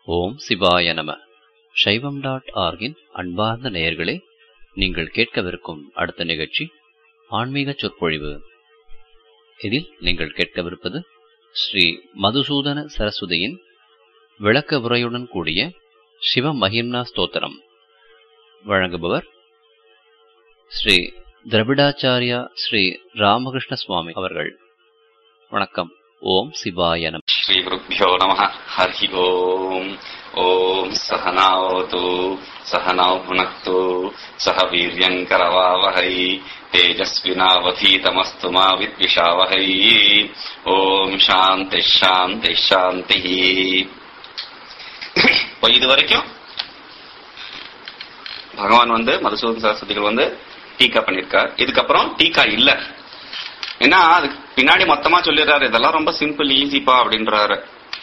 ஓம் சிவாய நம சைவம் டாட் ஆர்கின் அன்பார்ந்த நேயர்களே நீங்கள் கேட்கவிருக்கும் அடுத்த நிகழ்ச்சி ஆன்மீக சொற்பொழிவு இதில் நீங்கள் கேட்கவிருப்பது ஸ்ரீ மதுசூதன சரஸ்வதியின் விளக்க உரையுடன் கூடிய சிவ மகிம்னா ஸ்தோத்திரம் வழங்குபவர் ஸ்ரீ திரவிடாச்சாரியா ஸ்ரீ ராமகிருஷ்ண சுவாமி அவர்கள் வணக்கம் ஓம் சிவாய நம श्रीगुरुभ्यो नमः हरिः ओम् ॐ सहनावतु सहनौ भुनक्तु सह वीर्यम् करवावहै तेजस्विनावधीतमस्तु मा विद्विषावहै ॐ शान्तिः शान्तिः शान्तिः இப்போ இது வரைக்கும் பகவான் வந்து மதுசூதன் சரஸ்வதிகள் வந்து டீக்கா பண்ணிருக்கார் இதுக்கப்புறம் டீக்கா இல்ல ஏன்னா அதுக்கு பின்னாடி மொத்தமா சொல்லிடுறாரு இதெல்லாம் ரொம்ப சிம்பிள் ஈஸிப்பா அப்படின்றாரு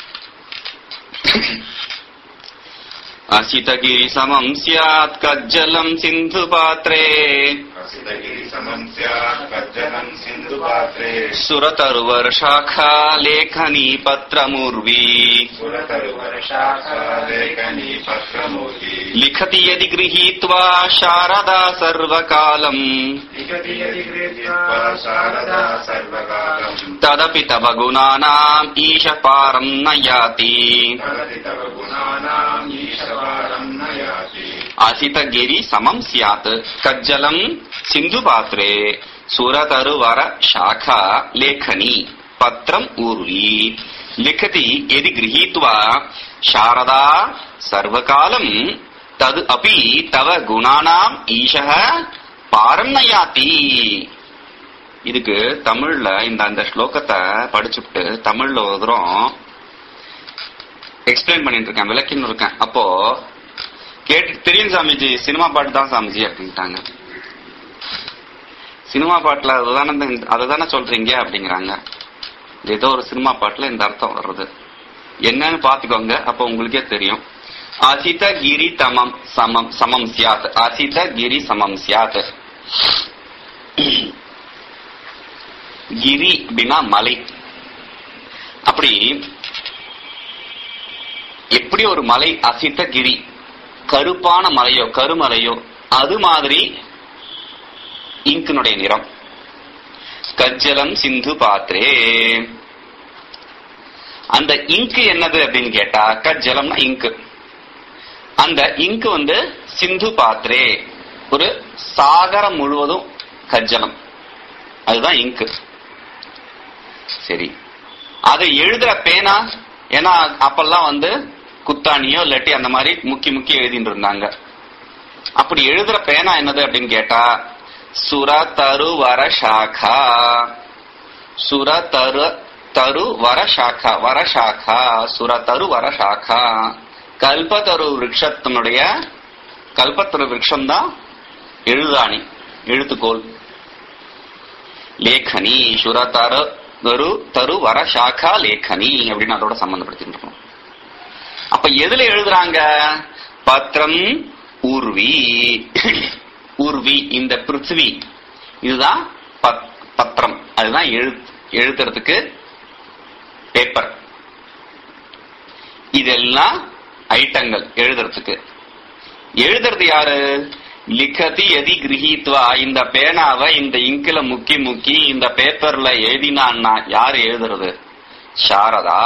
அசிதகிரி சமம் சியாத் கஜ்ஜலம் சிந்து பாத்ரே हसितगिरिसमम् स्यात् कज्जलम् सिन्धुपात्रे சுரதருவர் சாखा லேखनी பத்ரமூர்வி सुरतरुवर्षाखा लेखनी पत्रमूर्ति लिखति यदि गृहीत्वा शारदा सर्वकालम् लिखति यदि गृहीत्वा शारदा सर्वकालम् तदपि तव गुणानाम् ईश पारम् न याति भवति तव गुणानाम् ईशवारम् न याति असितगिरि समम् स्यात् कज्जलम् सिन्धुपात्रे सुरतरुवर शाखा लेखनी पत्रम् ऊर्वी लिखति यदि गृहीत्वा शारदा सर्वकालम् तद् अपि तव गुणानाम् ईशः பாரம் நயாத்தி இதுக்கு தமிழ்ல இந்த அந்த ஸ்லோகத்தை படிச்சுட்டு தமிழ்ல ஒரு தூரம் எக்ஸ்பிளைன் பண்ணிட்டு இருக்கேன் விளக்கின்னு இருக்கேன் அப்போ கேட்டு தெரியும் சாமிஜி சினிமா பாட்டு தான் சாமிஜி அப்படின்ட்டாங்க சினிமா பாட்டுல அதுதானே இந்த- அதுதானே சொல்றீங்க அப்படிங்கிறாங்க இது ஏதோ ஒரு சினிமா பாட்டுல இந்த அர்த்தம் வர்றது என்னன்னு பாத்துக்கோங்க அப்ப உங்களுக்கே தெரியும் அசித கிரி தமம் சமம் சமம் சியாத் அசித கிரி சமம் சியாத் கிரி அப்படின்னா மலை அப்படி எப்படி ஒரு மலை அசித்த கிரி கருப்பான மலையோ கருமலையோ அது மாதிரி இங்கினுடைய நிறம் கஜ்ஜலம் சிந்து பாத்ரே அந்த இங்கு என்னது அப்படின்னு கேட்டா கஜ்ஜலம்னா இங்கு அந்த இங்கு வந்து சிந்து பாத்ரே ஒரு சாகரம் முழுவதும் கஜ்ஜலம் அதுதான் இங்கு சரி அதை எழுதுற பேனா ஏன்னா அப்பெல்லாம் வந்து குத்தாணியோ இல்லாட்டி அந்த மாதிரி முக்கி முக்கி எழுதிட்டு இருந்தாங்க அப்படி எழுதுற பேனா என்னது அப்படின்னு கேட்டா சுர தரு வர சாகா சுர தரு தரு வர சாகா வர சாகா சுர தரு வர சாகா கல்பத்தரு விருட்சத்தினுடைய கல்பத்தரு விருட்சம் தான் எழுதாணி எழுத்துக்கோள் லேखनी சுர தரு தரு தரு வர சாகா லேखनी அப்படின்னு அதோட சம்பந்தப்படுத்திட்டு இருக்கோம் அப்ப எதுல எழுதுறாங்க பத்திரம் ஊர்வி ஊர்வி இந்த பிருத்திவி இதுதான் பத்- பத்திரம் அதுதான் எழு எழுதுறதுக்கு பேப்பர் இதெல்லாம் ஐட்டங்கள் எழுதுறதுக்கு எழுதுறது யாரு லிखति எதி கிரகித்வா இந்த பேனாவை இந்த இங்கில முக்கி முக்கி இந்த பேப்பர்ல எழுதினான்னா யாரு எழுதுறது சாரதா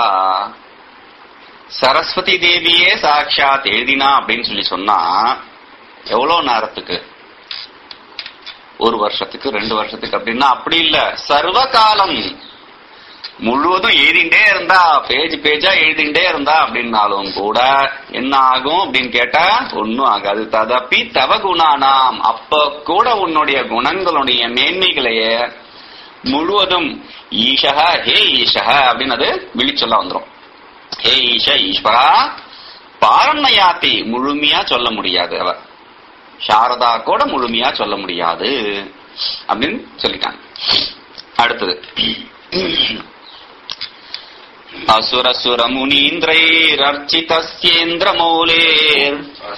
சரஸ்வதி தேவியே சாட்சாத் எழுதினா அப்படின்னு சொல்லி சொன்னா எவ்வளவு நேரத்துக்கு ஒரு வருஷத்துக்கு ரெண்டு வருஷத்துக்கு அப்படின்னா அப்படி இல்ல சர்வ காலம் முழுவதும் எழுதிண்டே இருந்தா பேஜ் பேஜா எழுதிண்டே இருந்தா அப்படின்னாலும் கூட என்ன ஆகும் அப்படின்னு கேட்டா ஒன்னும் ஆகாது ததப்பி தவ குணானாம் அப்ப கூட உன்னுடைய குணங்களுடைய மேன்மைகளையே முழுவதும் ஈஷக ஹே ஈஷக அப்படின்னு அது விழிச்சொல்ல வந்துரும் ஹே ஈஷ ஈஸ்வரா பாரண்யாத்தி முழுமையா சொல்ல முடியாது அவ சாரதா கூட முழுமையா சொல்ல முடியாது அப்படின்னு சொல்லிட்டாங்க அடுத்தது असुरसुर मुनीन्द्रैरर्चितस्येन्द्रमौलेर्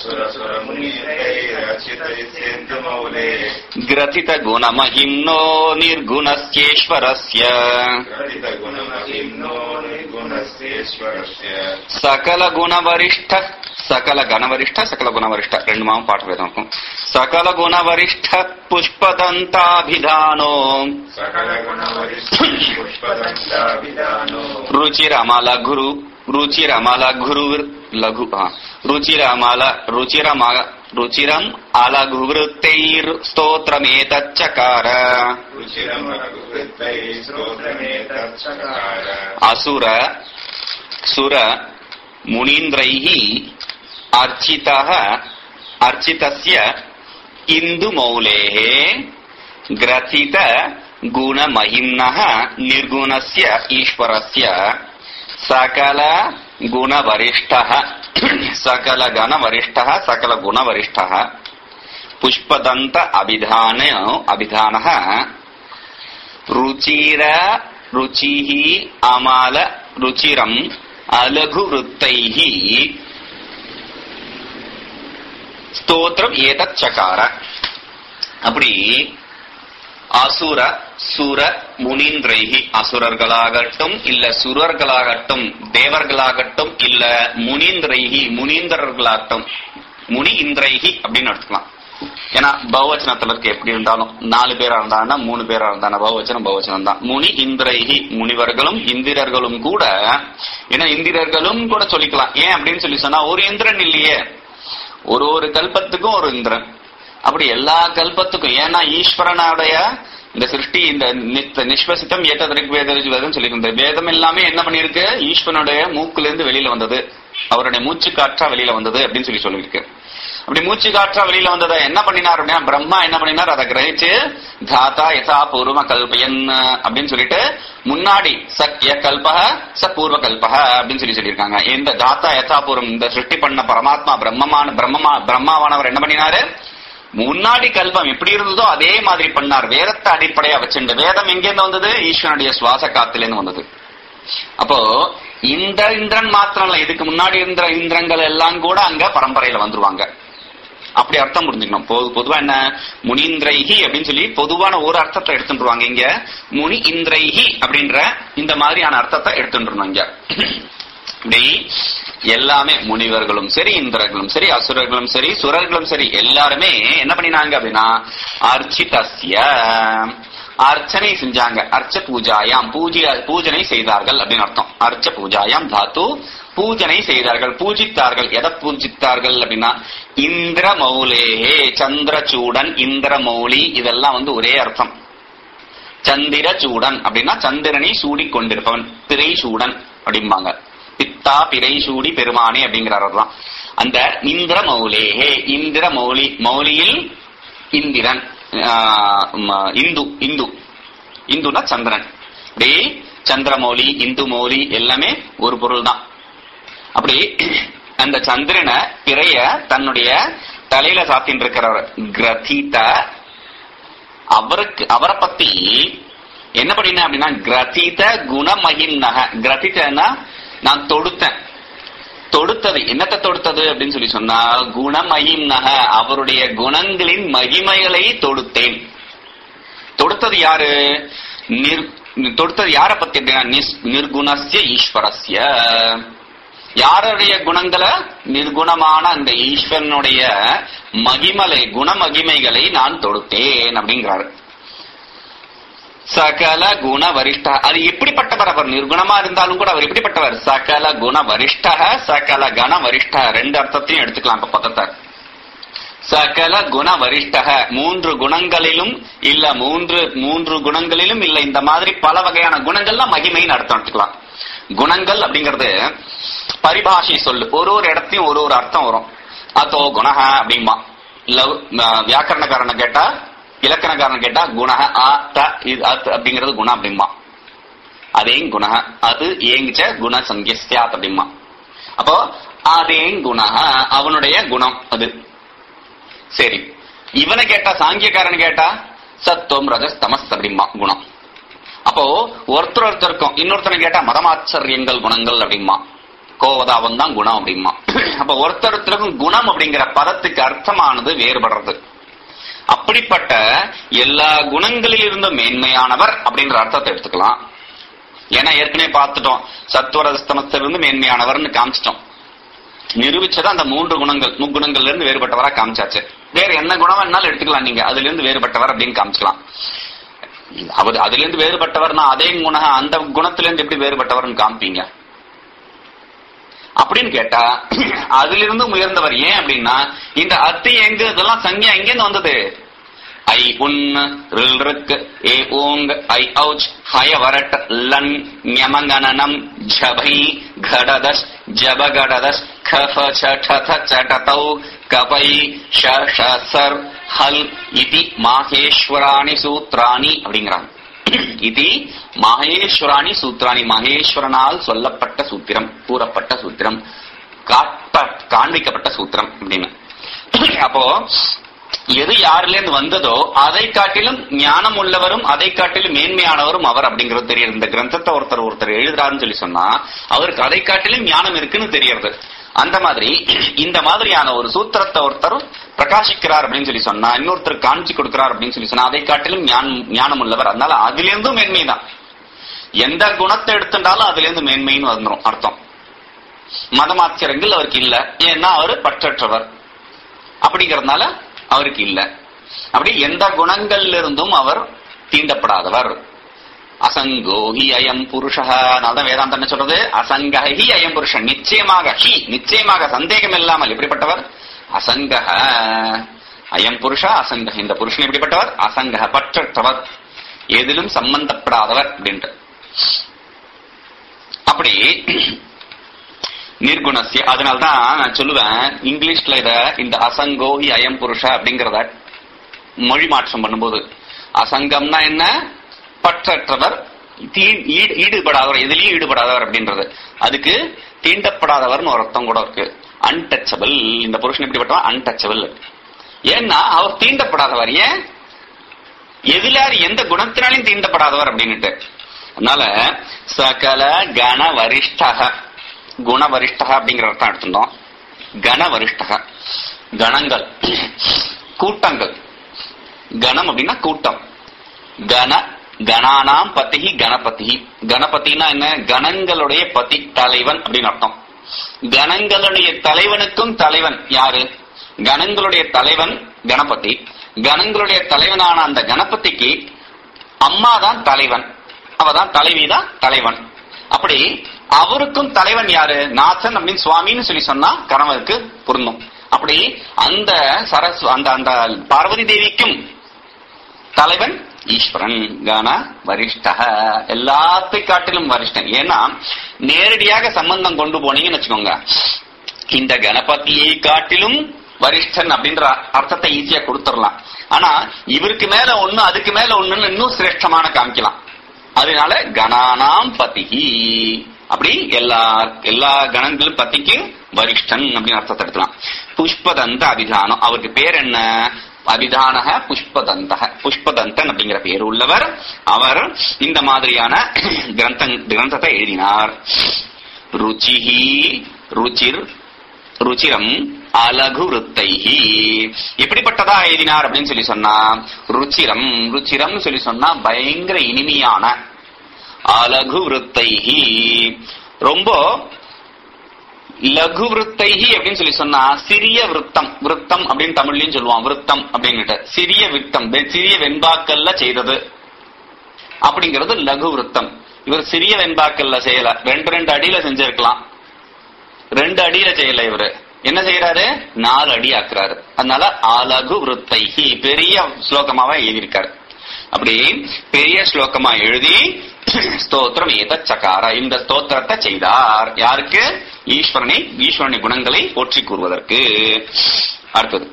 असुरसुरमुनिरचितैसेन्द्रमौले ग्रथितगुणमहिम्नो निर्गुणस्येश्वरस्य ग्रथितगुणमहिम्नो निर्गुणस्येश्वरस्य सकलगुणवरिष्ठ सकल गणवरिष्ठ सकल गुणवरिष्ठ ரெண்டு மாவும் பாட்டு வேதம் இருக்கும் सकल गुणवरिष्ठ पुष्पदन्ताभिधानो सकलगुणवरिष्ठ पुष्पदण्डाभिधानो रुचिरमल गुरु रुचिरमल गुरु लघु हाँ, रुचिरमल रुचिरम रुचिरम् अलघुवृत्तैर् स्तोत्रमेतच्चकार रुचिरमवृत्तैः श्रोत्रमेतच्चकार असुर सुर मुनीन्द्रैः अर्चितः अर्चितस्य इन्दुमौलेः ग्रथित गुणमहिम्नः निर्गुणस्य ईश्वरस्य सकल गुणवरिष्ठः सकल गणवरिष्ठः सकल गुणवरिष्ठः पुष्पदन्त अभिधान अभिधानः रुचिर रुचिः अमल रुचिरम् अलघुवृत्तैः ஸ்தோத்திரம் ஏதத் சகார அப்படி அசுர சுர முனீந்திரைகி அசுரர்களாகட்டும் இல்ல சுரர்களாகட்டும் தேவர்களாகட்டும் இல்ல முனீந்திரைகி முனீந்திரர்களாகட்டும் முனி இந்திரைகி அப்படின்னு எடுத்துக்கலாம் ஏன்னா பகுவச்சனத்துல இருக்க எப்படி இருந்தாலும் நாலு பேரா இருந்தாங்கன்னா மூணு பேரா இருந்தாங்க பகுவச்சனம் பகுவச்சனம் தான் முனி இந்திரைகி முனிவர்களும் இந்திரர்களும் கூட ஏன்னா இந்திரர்களும் கூட சொல்லிக்கலாம் ஏன் அப்படின்னு சொல்லி சொன்னா ஒரு இந்திரன் இல்லையே ஒரு ஒரு கல்பத்துக்கும் ஒரு இந்திரன் அப்படி எல்லா கல்பத்துக்கும் ஏன்னா ஈஸ்வரனுடைய இந்த சிருஷ்டி இந்த நித்த- நிஷ்வசித்தம் ஏத்த வேதம் சொல்லியிருந்தது வேதம் எல்லாமே என்ன பண்ணிருக்கு ஈஸ்வரனுடைய மூக்குல இருந்து வெளியில வந்தது அவருடைய மூச்சு காற்றா வெளியில வந்தது அப்படின்னு சொல்லி சொல்லியிருக்கு அப்படி மூச்சு காற்றா வெளியில வந்ததை என்ன பண்ணினார் அப்படின்னா பிரம்மா என்ன பண்ணினார் அதை கிரகிச்சு தாத்தா யதா பூர்வ கல்பயன் அப்படின்னு சொல்லிட்டு முன்னாடி சத்ய கல்பக ச பூர்வ கல்பக அப்படின்னு சொல்லி சொல்லியிருக்காங்க இந்த தாத்தா யதா பூர்வம் இந்த சிருஷ்டி பண்ண பரமாத்மா பிரம்மமான பிரம்மமா பிரம்மாவானவர் என்ன பண்ணினாரு முன்னாடி கல்பம் எப்படி இருந்ததோ அதே மாதிரி பண்ணார் வேதத்தை அடிப்படையா வச்சுண்டு வேதம் எங்கிருந்து வந்தது ஈஸ்வரனுடைய சுவாச காத்திலிருந்து வந்தது அப்போ இந்த இந்திரன் மாத்திரம் இல்ல இதுக்கு முன்னாடி இருந்த இந்திரங்கள் எல்லாம் கூட அங்க பரம்பரையில வந்துருவாங்க அப்படி அர்த்தம் புரிஞ்சுக்கணும் பொது- பொதுவா என்ன முனீந்திரைஹி அப்படின்னு சொல்லி பொதுவான ஒரு அர்த்தத்தை எடுத்துட்டுருவாங்க இங்க முனி இந்திரைஹி அப்படின்ற இந்த மாதிரியான அர்த்தத்தை எடுத்துட்டுருணும் இங்க இப்படி எல்லாமே முனிவர்களும் சரி இந்திரர்களும் சரி அசுரர்களும் சரி சுரர்களும் சரி எல்லாருமே என்ன பண்ணினாங்க அப்படின்னா அர்ச்சிதஸ்ய அர்ச்சனை செஞ்சாங்க அர்ச்ச பூஜாயாம் பூஜை பூஜனை செய்தார்கள் அப்படின்னு அர்த்தம் அர்ச்ச பூஜாயாம் தாத்து பூஜனை செய்தார்கள் பூஜித்தார்கள் எதை பூஜித்தார்கள் அப்படின்னா இந்திர மௌலேஹே சந்திரசூடன் இந்திரமௌலி இதெல்லாம் வந்து ஒரே அர்த்தம் சந்திர சூடன் அப்படின்னா சந்திரனை சூடி கொண்டிருப்பவன் பிறை சூடன் அப்படிம்பாங்க பித்தா பிறை சூடி பெருமானே அப்படிங்கிறார் தான் அந்த இந்திர மௌலேஹே இந்திர மௌலி மௌலியில் இந்திரன் ஆஹ் ம- இந்து இந்து இந்துனா சந்திரன் அப்படி சந்திரமௌலி இந்து மௌலி எல்லாமே ஒரு பொருள் தான் அப்படி அந்த சந்திரனை பிறைய தன்னுடைய தலையில சாத்தின்னு இருக்கிறவர் கிரதீத அவருக்கு அவரை பத்தி என்ன பண்ணின அப்படின்னா கிரதித குணமகிம்னக கிரதிதனா நான் தொடுத்தேன் தொடுத்தது என்னத்தை தொடுத்தது அப்படின்னு சொல்லி சொன்னா குணமகிம்னக அவருடைய குணங்களின் மகிமைகளை தொடுத்தேன் தொடுத்தது யாரு நிர் தொடுத்தது யார பத்தி அப்படின்னா நிஸ்- நிர்குணஸ்ய ஈஸ்வரஸ்ய யாருடைய குணங்களை நிர்குணமான அந்த ஈஸ்வரனுடைய மகிமலை குணமகிமைகளை நான் தொடுத்தேன் அப்படிங்கிறாரு சகல குண வரிஷ்ட அது எப்படிப்பட்டவர் அவர் நிர்குணமா இருந்தாலும் கூட அவர் எப்படிப்பட்டவர் சகல குண வரிஷ்ட சகல கண வரிஷ்ட ரெண்டு அர்த்தத்தையும் எடுத்துக்கலாம் இப்ப பதத்தை சகல குண வரிஷ்ட மூன்று குணங்களிலும் இல்ல மூன்று மூன்று குணங்களிலும் இல்ல இந்த மாதிரி பல வகையான குணங்கள்லாம் மகிமைன்னு அர்த்தம் எடுத்துக்கலாம் குணங்கள் அப்படிங்கிறது பரிபாஷை சொல்லு ஒரு ஒரு இடத்தையும் ஒரு ஒரு அர்த்தம் வரும் அதோ குணஹ அப்படிம்பா லவ் வியாக்கரணக்காரனை கேட்டா இலக்கணக்காரன் கேட்டா குணஹ ஆ த இது அத் அப்படிங்கிறது குணம் அப்படிம்பா அதேங் குணஹ அது ஏங்கிச்ச குண சங்கியஸ்யாத் அப்படிம்பா அப்போ அதேங் குணஹ அவனுடைய குணம் அது சரி இவனை கேட்டா சாங்கியக்காரன் கேட்டா சத்துவம் ரஜஸ் தமஸ் அப்படிம்பா குணம் அப்போ ஒருத்தர் ஒருத்தருக்கும் இன்னொருத்தனை கேட்டா மதமாச்சரியங்கள் குணங்கள் அப்படிமா கோவதாவம் தான் குணம் அப்படிமா அப்ப ஒருத்தர் ஒருத்தருக்கும் குணம் அப்படிங்கிற பதத்துக்கு அர்த்தமானது வேறுபடுறது அப்படிப்பட்ட எல்லா குணங்களில் இருந்தும் மேன்மையானவர் அப்படின்ற அர்த்தத்தை எடுத்துக்கலாம் ஏன்னா ஏற்கனவே பார்த்துட்டோம் சத்துவரஸ்தமத்திலிருந்து மேன்மையானவர்னு காமிச்சிட்டோம் நிரூபிச்சது அந்த மூன்று குணங்கள் முக்குணங்கள்ல இருந்து வேறுபட்டவரா காமிச்சாச்சு வேற என்ன குணம் வேணாலும் எடுத்துக்கலாம் நீங்க அதுல இருந்து வேறுபட்டவர் அப்படின்னு காமிச்சுக்கலாம் அவர் அதுல இருந்து வேறுபட்டவர்னா அதே குண அந்த குணத்திலிருந்து எப்படி வேறுபட்டவர்னு காமிப்பீங்க அப்படின்னு கேட்டா அதுல இருந்து உயர்ந்தவர் ஏன் அப்படின்னா இந்த அத்தி எங்க இதெல்லாம் சங்கியா எங்கேருந்து வந்தது ஐ உன் ரில் ரிக் ஏ ஊங் ஐ ஔச் ஹய வரட் லன் ஞமங்கனனம் ஜபை கடதஸ் ஜபகடதஸ் கஃப சடத சடதௌ கபை ஷ ஷ சர் ஹல் இதி மாஹேஸ்வராணி சூத்ராணி அப்படிங்கிறாங்க இது மகேஸ்வராணி சூத்ராணி மகேஸ்வரனால் சொல்லப்பட்ட சூத்திரம் கூறப்பட்ட சூத்திரம் காட்ட காண்பிக்கப்பட்ட சூத்திரம் அப்படின்னு அப்போ எது யாரில இருந்து வந்ததோ அதை காட்டிலும் ஞானம் உள்ளவரும் அதை காட்டிலும் மேன்மையானவரும் அவர் அப்படிங்கிறது தெரியுது இந்த கிரந்தத்தை ஒருத்தர் ஒருத்தர் எழுதுறாருன்னு சொல்லி சொன்னா அவருக்கு அதை காட்டிலும் ஞானம் இருக்குன்னு தெரியறது அந்த மாதிரி இந்த மாதிரியான ஒரு சூத்திரத்தை ஒருத்தர் பிரகாசிக்கிறார் அப்படின்னு சொல்லி சொன்னா இன்னொருத்தர் காமிச்சு கொடுக்கிறார் அப்படின்னு சொல்லி சொன்னா அதை காட்டிலும் ஞானம் ஞானம் உள்ளவர் அதனால அதுல இருந்தும் மேன்மை தான் எந்த குணத்தை எடுத்துட்டாலும் அதுல இருந்து மேன்மைன்னு வந்துடும் அர்த்தம் மதமாச்சரங்கள் அவருக்கு இல்ல ஏன்னா அவர் பற்றற்றவர் அப்படிங்கறதுனால அவருக்கு இல்ல அப்படி எந்த குணங்கள்ல இருந்தும் அவர் தீண்டப்படாதவர் அசங்கோ ஹி அயம் புருஷ தான் வேதாந்தம் என்ன சொல்றது அசங்க ஹி அயம் புருஷன் நிச்சயமாக ஹி நிச்சயமாக சந்தேகம் இல்லாமல் எப்படிப்பட்டவர் அசங்க அயம் புருஷா அசங்க இந்த புருஷன் எப்படிப்பட்டவர் அசங்க பற்றற்றவர் எதிலும் சம்பந்தப்படாதவர் அப்படின்ட்டு அப்படி நிர்குணசிய அதனால்தான் நான் சொல்லுவேன் இங்கிலீஷ்ல இத இந்த அசங்கோ ஹி அயம் புருஷ அப்படிங்கறத மொழி மாற்றம் பண்ணும்போது அசங்கம்னா என்ன பற்றற்றவர் தீ- ஈடு- ஈடுபடாதவர் எதிலையும் ஈடுபடாதவர் அப்படின்றது அதுக்கு தீண்டப்படாதவர்னு ஒரு அர்த்தம் கூட இருக்கு அன்டச்சபிள் இந்த புருஷன் எப்படிப்பட்டவன் அன்டச்சபிள் ஏன்னா அவர் தீண்டப்படாதவர் ஏன் எதிலார் எந்த குணத்தினாலையும் தீண்டப்படாதவர் அப்படின்னுட்டு அதனால சகல கண வரிஷ்டக குண வரிஷ்டக அப்படிங்கிற அர்த்தம் எடுத்துட்டோம் கண வரிஷ்டக கணங்கள் கூட்டங்கள் கணம் அப்படின்னா கூட்டம் கண கணானாம் பத்திகி கணபதி கணபதினா என்ன கணங்களுடைய பதி தலைவன் அப்படின்னு அர்த்தம் கணங்களுடைய தலைவனுக்கும் தலைவன் யாரு கணங்களுடைய தலைவன் கணபதி கணங்களுடைய தலைவனான அந்த கணபதிக்கு அம்மா தான் தலைவன் அவதான் தலைவிதான் தலைவன் அப்படி அவருக்கும் தலைவன் யாரு நாசன் அப்படின்னு சுவாமின்னு சொல்லி சொன்னா கணவருக்கு பொருந்தும் அப்படி அந்த சரஸ் அந்த அந்த பார்வதி தேவிக்கும் தலைவன் ஈஸ்வரன் கன வரிஷ்டக எல்லாத்தை காட்டிலும் வரிஷ்டன் ஏன்னா நேரடியாக சம்பந்தம் கொண்டு போனீங்கன்னு வச்சுக்கோங்க இந்த கணபதியை காட்டிலும் வரிஷ்டன் அப்படின்ற அர்த்தத்தை ஈஸியா கொடுத்துடலாம் ஆனா இவருக்கு மேல ஒண்ணு அதுக்கு மேல ஒண்ணுன்னு இன்னும் சிரேஷ்டமான காமிக்கலாம் அதனால கணானாம் பதிகி அப்படி எல்லா எல்லா கணங்களும் பத்திக்கு வரிஷ்டன் அப்படின்னு அர்த்தத்தை எடுக்கலாம் புஷ்பதந்த அபிதானம் அவருக்கு பேர் என்ன அபிதானக புஷ்பதந்த புஷ்பதந்தன் அப்படிங்கிற பேர் உள்ளவர் அவர் இந்த மாதிரியான கிரந்த கிரந்தத்தை எழுதினார் ருச்சிஹி ருச்சிர் ருச்சிரம் அலகு ருத்தைஹி எப்படிப்பட்டதா எழுதினார் அப்படின்னு சொல்லி சொன்னா ருச்சிரம் ருச்சிரம் சொல்லி சொன்னா பயங்கர இனிமையான அலகு விருத்தைஹி ரொம்ப லகு விருத்தைஹி அப்படின்னு சொல்லி சொன்னா சிறிய விருத்தம் விருத்தம் அப்படின்னு தமிழ்லயும் சொல்லுவான் விருத்தம் அப்படின்னுட்டு சிறிய விருத்தம் வெ- சிறிய வெண்பாக்கல்ல செய்தது அப்படிங்கிறது லகு விருத்தம் இவர் சிறிய வெண்பாக்கல்ல செய்யல ரெண்டு ரெண்டு அடியில செஞ்சிருக்கலாம் ரெண்டு அடியில செய்யல இவரு என்ன செய்யறாரு நாலு அடி ஆக்குறாரு அதனால அலகு விருத்தைஹி பெரிய ஸ்லோகமாவே எழுதியிருக்காரு அப்படி பெரிய ஸ்லோகமா எழுதி ஸ்தோத்திரம் ஏத சகார இந்த ஸ்தோத்திரத்தை செய்தார் யாருக்கு ஈஸ்வரனை ஈஸ்வரனை குணங்களை போற்றி கூறுவதற்கு அடுத்தது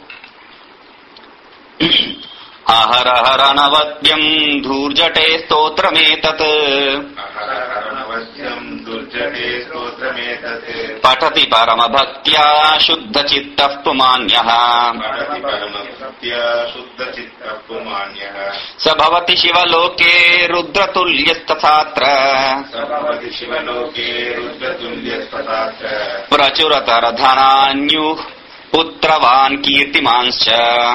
அஹரஹரணவத்யம் தூர்ஜட்டே ஸ்தோத்திரமேதத் अहरहरणवद्यम् युज्यते स्तोत्रमेतत् पठति परमभक्त्या शुद्धचित्तः पुमान्यः पठति परमभक्त्या शुद्धचित्तः पुमान्यः स भवति शिवलोके रुद्रतुल्यस्तथात्र स भवति शिवलोके रुद्रतुल्यस्तथात्र प्रचुरतरधनान्युः पुत्रवान् कीर्तिमांश्च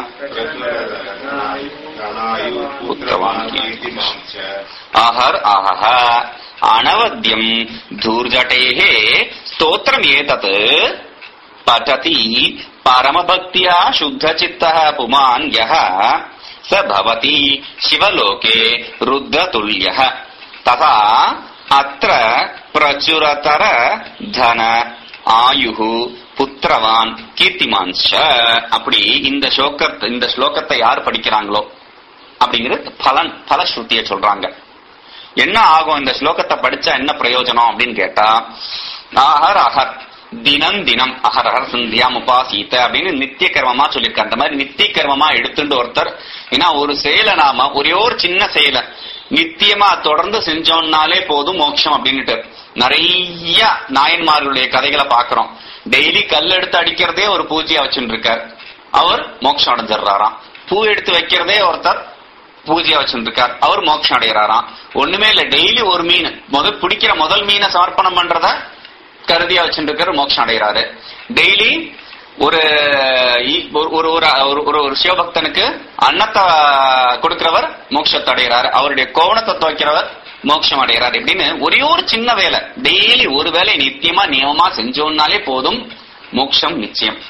प्रचुरधनायुः पुत्रवान् कीर्तिमांश्च अहर् अहः अनवद्यम् धूर्जटेः स्तोत्रमेतत् पठति परमभक्त्या शुद्धचित्तः पुमान् यः स भवति शिवलोके रुद्रतुल्यः तथा अत्र प्रचुरतर धन ஆயுகு புத்திரவான் கீர்த்திமான்ஷ அப்படி இந்த ஸ்லோகத்தை இந்த ஸ்லோகத்தை யார் படிக்கிறாங்களோ அப்படிங்கிறது பலன் பலஸ்ருதிய சொல்றாங்க என்ன ஆகும் இந்த ஸ்லோகத்தை படிச்சா என்ன பிரயோஜனம் அப்படின்னு கேட்டா அஹர் அஹர் தினம் தினம் அஹர் அஹர் சந்தியா உபாசீத அப்படின்னு நித்திய கர்மமா சொல்லியிருக்காங்க அந்த மாதிரி நித்திய கர்மமா எடுத்துட்டு ஒருத்தர் ஏன்னா ஒரு செயலை நாம ஒரே ஒரு சின்ன செயலை நித்தியமா தொடர்ந்து செஞ்சோம்னாலே போதும் மோட்சம் அப்படின்னுட்டு நிறைய நாயன்மார்களுடைய கதைகளை பாக்குறோம் டெய்லி கல் எடுத்து அடிக்கிறதே ஒரு பூஜையா வச்சுட்டு இருக்கார் அவர் மோட்சம் அடைஞ்சிடுறாராம் பூ எடுத்து வைக்கிறதே ஒருத்தர் பூஜையா வச்சுட்டு இருக்கார் அவர் மோட்சம் அடைகிறாராம் ஒண்ணுமே இல்ல டெய்லி ஒரு மீன் முதல் பிடிக்கிற முதல் மீனை சமர்ப்பணம் பண்றத கருதியா வச்சுட்டு இருக்காரு மோட்சம் அடைகிறாரு டெய்லி ஒரு ஈ- ஒரு ஒரு ஒரு- ஒரு- ஒரு ஒரு சிவபக்தனுக்கு அன்னத்தை கொடுக்கிறவர் மோட்சத்தை அடைகிறார் அவருடைய கோவணத்தை துவைக்கிறவர் மோட்சம் அடைகிறார் இப்படின்னு ஒரே ஒரு சின்ன வேலை டெய்லி ஒரு வேலை நித்தியமா நியமமா செஞ்சோம்னாலே போதும் மோட்சம் நிச்சயம்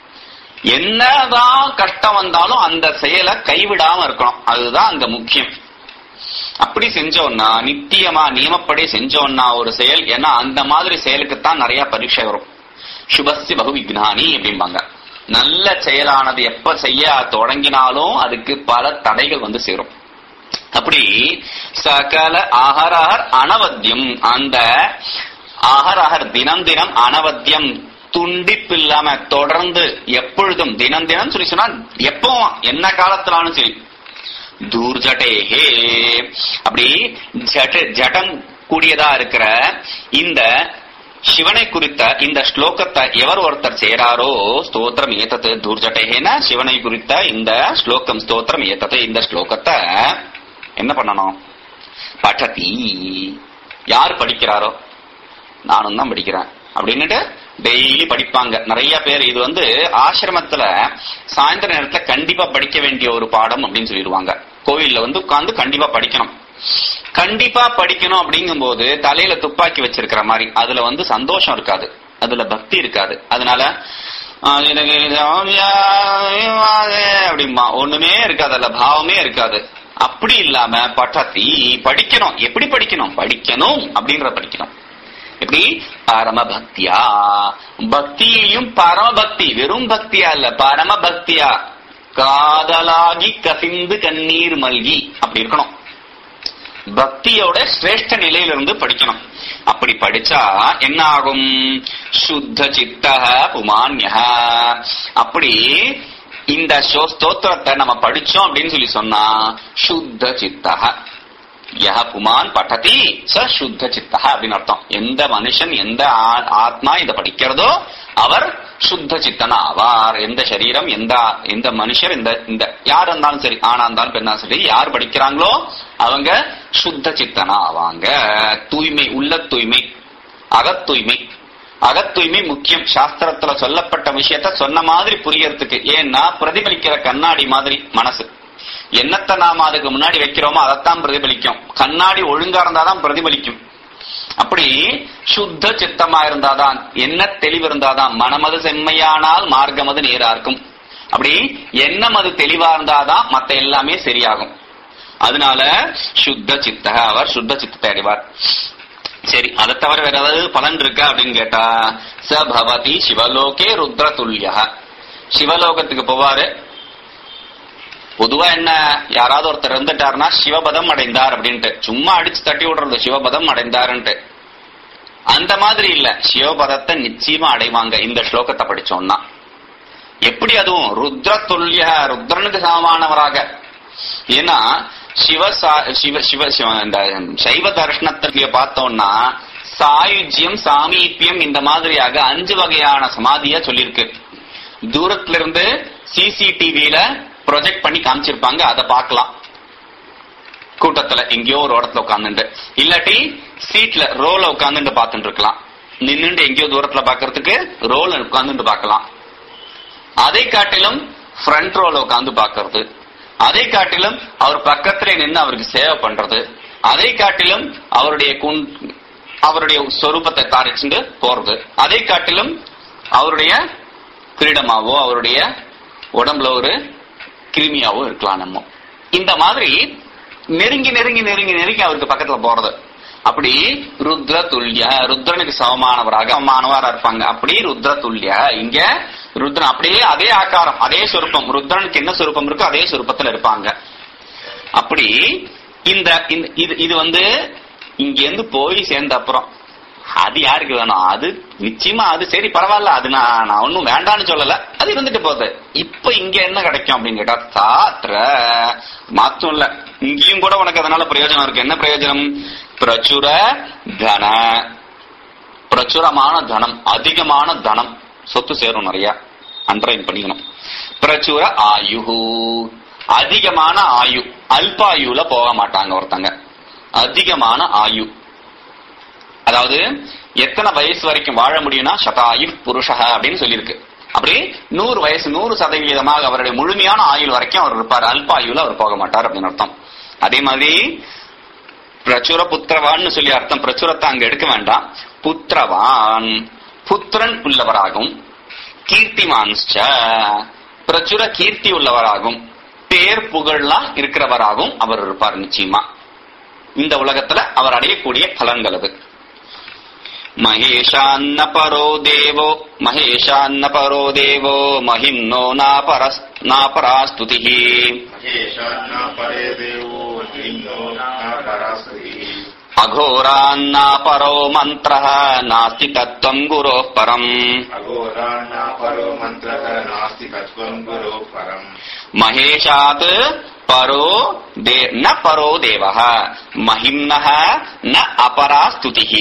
என்னதான் கஷ்டம் வந்தாலும் அந்த செயலை கைவிடாம இருக்கணும் அதுதான் அங்க முக்கியம் அப்படி செஞ்சோம்னா நித்தியமா நியமப்படி செஞ்சோம்னா ஒரு செயல் ஏன்னா அந்த மாதிரி செயலுக்குத்தான் நிறைய பரீட்சை வரும் சுபஸ்ய பகு விக்னானி அப்படிம்பாங்க நல்ல செயலானது எப்ப செய்ய தொடங்கினாலும் அதுக்கு பல தடைகள் வந்து சேரும் அப்படி சகல அகரஹர் அனவத்தியம் அந்த அகரஹர் தினம் தினம் அனவத்தியம் துண்டிப்பில்லாம தொடர்ந்து எப்பொழுதும் தினம் தினம் சொல்லி சொன்னா எப்பவும் என்ன காலத்திலாலும் சரி தூர்ஜட்டேஹே அப்படி ஜட ஜடம் கூடியதா இருக்கிற இந்த சிவனை குறித்த இந்த ஸ்லோகத்தை எவர் ஒருத்தர் சேராரோ ஸ்தோத்திரம் ஏத்தது தூர்ஜட்டேனா சிவனை குறித்த இந்த ஸ்லோகம் ஸ்தோத்திரம் ஏத்தது இந்த ஸ்லோகத்தை என்ன பண்ணணும் பட்டதி யார் படிக்கிறாரோ நானும் தான் படிக்கிறேன் அப்படின்னுட்டு டெய்லி படிப்பாங்க நிறைய பேர் இது வந்து ஆசிரமத்துல சாயந்தர நேரத்துல கண்டிப்பா படிக்க வேண்டிய ஒரு பாடம் அப்படின்னு சொல்லிடுவாங்க கோவில்ல வந்து உட்கார்ந்து கண்டிப்பா படிக்கணும் கண்டிப்பா படிக்கணும் அப்படிங்கும்போது தலையில துப்பாக்கி வச்சிருக்கிற மாதிரி அதுல வந்து சந்தோஷம் இருக்காது அதுல பக்தி இருக்காது அதனால ஆஹ், எனக்கு இது அப்படிமா ஒண்ணுமே இருக்காது அதுல பாவமே இருக்காது அப்படி இல்லாம பட்டத்தி படிக்கணும் எப்படி படிக்கணும் படிக்கணும் அப்படின்ற படிக்கணும் எப்படி பரமபக்தியா பக்தியையும் பரமபக்தி வெறும் பக்தியா இல்ல பரமபக்தியா காதலாகி கசிந்து கண்ணீர் மல்கி அப்படி இருக்கணும் பக்தியோட சிரேஷ்ட நிலையிலிருந்து படிக்கணும் அப்படி படிச்சா என்ன ஆகும் சுத்த சித்தக புமான்யக அப்படி இந்த சோ- ஸ்தோத்திரத்தை நம்ம படிச்சோம் அப்படின்னு சொல்லி சொன்னா சுத்த சித்தக யஹ புமான் பட்டதி ச சுத்த சித்தக அப்படின்னு அர்த்தம் எந்த மனுஷன் எந்த ஆ- ஆத்மா இதை படிக்கிறதோ அவர் சுத்த சித்தனா ஆவார் எந்த சரீரம் எந்த எந்த மனுஷர் இந்த இந்த யார் இருந்தாலும் சரி ஆணா இருந்தாலும் பெண்ணா சரி யார் படிக்கிறாங்களோ அவங்க சுத்த சித்தனா ஆவாங்க தூய்மை உள்ள தூய்மை அகத் தூய்மை அகத் தூய்மை முக்கியம் சாஸ்திரத்துல சொல்லப்பட்ட விஷயத்த சொன்ன மாதிரி புரியறதுக்கு ஏன்னா பிரதிபலிக்கிற கண்ணாடி மாதிரி மனசு என்னத்தை நாம அதுக்கு முன்னாடி வைக்கிறோமோ அதைத்தான் பிரதிபலிக்கும் கண்ணாடி ஒழுங்கா இருந்தாதான் பிரதிபலிக்கும் அப்படி சுத்த சித்தமா இருந்தாதான் என்ன தெளிவு இருந்தாதான் மனமது செம்மையானால் மார்க்கமது நேரா இருக்கும் அப்படி எண்ணம் அது தெளிவா இருந்தாதான் மத்த எல்லாமே சரியாகும் அதனால சுத்த சித்தக அவர் சுத்த சித்தத்தை அடைவார் சரி அதை தவிர வேற ஏதாவது பலன் இருக்கா அப்படின்னு கேட்டா ச பவதி சிவலோகே ருத்ர துல்லிய சிவலோகத்துக்கு போவாரு பொதுவா என்ன யாராவது ஒருத்தர் இருந்துட்டாருன்னா சிவபதம் அடைந்தார் அப்படின்ட்டு சும்மா அடிச்சு தட்டி விடுறது சிவபதம் அடைந்தாருன்ட்டு அந்த மாதிரி இல்ல சிவபதத்தை நிச்சயமா அடைவாங்க இந்த ஸ்லோகத்தை படிச்சோம்னா எப்படி அதுவும் ருத்ர துல்லிய ருத்ரனுக்கு சமமானவராக ஏன்னா சிவ சா- சிவ சிவ சிவ இந்த சைவ தர்ஷனத்திற்கு பார்த்தோம்னா சாயுஜ்யம் சாமீபியம் இந்த மாதிரியாக அஞ்சு வகையான சமாதியா சொல்லியிருக்கு தூரத்துல இருந்து சிசிடிவில ப்ரொஜெக்ட் பண்ணி காமிச்சிருப்பாங்க அதை பார்க்கலாம் கூட்டத்துல எங்கேயோ ஒரு இடத்துல உட்காந்துட்டு இல்லாட்டி சீட்ல ரோல உட்காந்துட்டு பார்த்துட்டு இருக்கலாம் நின்னுட்டு எங்கேயோ தூரத்துல பாக்குறதுக்கு ரோல உட்காந்துட்டு பார்க்கலாம் அதை காட்டிலும் ஃப்ரண்ட் ரோல உட்காந்து பார்க்கிறது அதை காட்டிலும் அவர் பக்கத்திலே நின்று அவருக்கு சேவை பண்றது அதை காட்டிலும் அவருடைய குண்- அவருடைய சொரூபத்தை தாரிச்சுட்டு போறது அதை காட்டிலும் அவருடைய கிரீடமாவோ அவருடைய உடம்புல ஒரு கிருமியாவோ இருக்கலாம் நம்ம இந்த மாதிரி நெருங்கி நெருங்கி நெருங்கி நெருங்கி அவருக்கு பக்கத்துல போறது அப்படி ருத்ர துல்லிய ருத்ரனுக்கு சமமானவராக சமமானவரா இருப்பாங்க அப்படி ருத்ர துல்லிய இங்க ருத்ரன் அப்படியே அதே ஆகாரம் அதே சொருப்பம் ருத்ரனுக்கு என்ன சொருப்பம் இருக்கோ அதே சொருப்பத்துல இருப்பாங்க அப்படி இந்த இந்த- இது இது வந்து இங்க இருந்து போய் சேர்ந்த அப்புறம் அது யாருக்கு வேணும் அது நிச்சயமா அது சரி பரவாயில்ல அது நான் நான் ஒன்னும் வேண்டான்னு சொல்லல அது இருந்துட்டு போகுது இப்ப இங்க என்ன கிடைக்கும் அப்படின்னு கேட்டா தாத்ர மாத்தம் இல்ல இங்கேயும் கூட உனக்கு அதனால பிரயோஜனம் இருக்கு என்ன பிரயோஜனம் பிரச்சுர தன பிரச்சுரமான தனம் அதிகமான தனம் சொத்து சேரும் நிறைய அண்டர்லைன் பண்ணிக்கணும் பிரச்சுர ஆயுஹு அதிகமான ஆயு அல்பாயுல போக மாட்டாங்க ஒருத்தங்க அதிகமான ஆயு அதாவது எத்தனை வயசு வரைக்கும் வாழ முடியும்னா சதாயு புருஷக அப்படின்னு சொல்லியிருக்கு அப்படி நூறு வயசு நூறு சதவீதமாக அவருடைய முழுமையான ஆயுள் வரைக்கும் அவர் இருப்பார் அல்பாயுல அவர் போக மாட்டார் அப்படின்னு அர்த்தம் அதே மாதிரி பிரச்சுர புத்திரவான்னு சொல்லி அர்த்தம் பிரச்சுரத்தை அங்க எடுக்க வேண்டாம் புத்திரவான் புத்திரன் உள்ளவராகும் கீர்த்திமான்ஸ்ச பிரச்சுர கீர்த்தி உள்ளவராகும் பேர் புகழ்லாம் இருக்கிறவராகவும் அவர் இருப்பார் நிச்சயமா இந்த உலகத்துல அவர் அடையக்கூடிய பலன்கள் அது மகேஷான்ன பரோ தேவோ மகேஷான்ன பரோ தேவோ மஹிம்னோ நாபரஸ் நாபராஸ்துதிஹி महेशान्ना परे देवो निम्नो नापरास्तिः அகோரான்னா பரோ மந்திரः நாஸ்தி தத்துவம் குரோः பரம் अघोरान्ना परो मन्त्रः नास्ति तत्त्वम् गुरो परम् மகேஷாத் பரோ தே ந பரோ தேவः மஹிம்னः ந அபரா ஸ்துதிः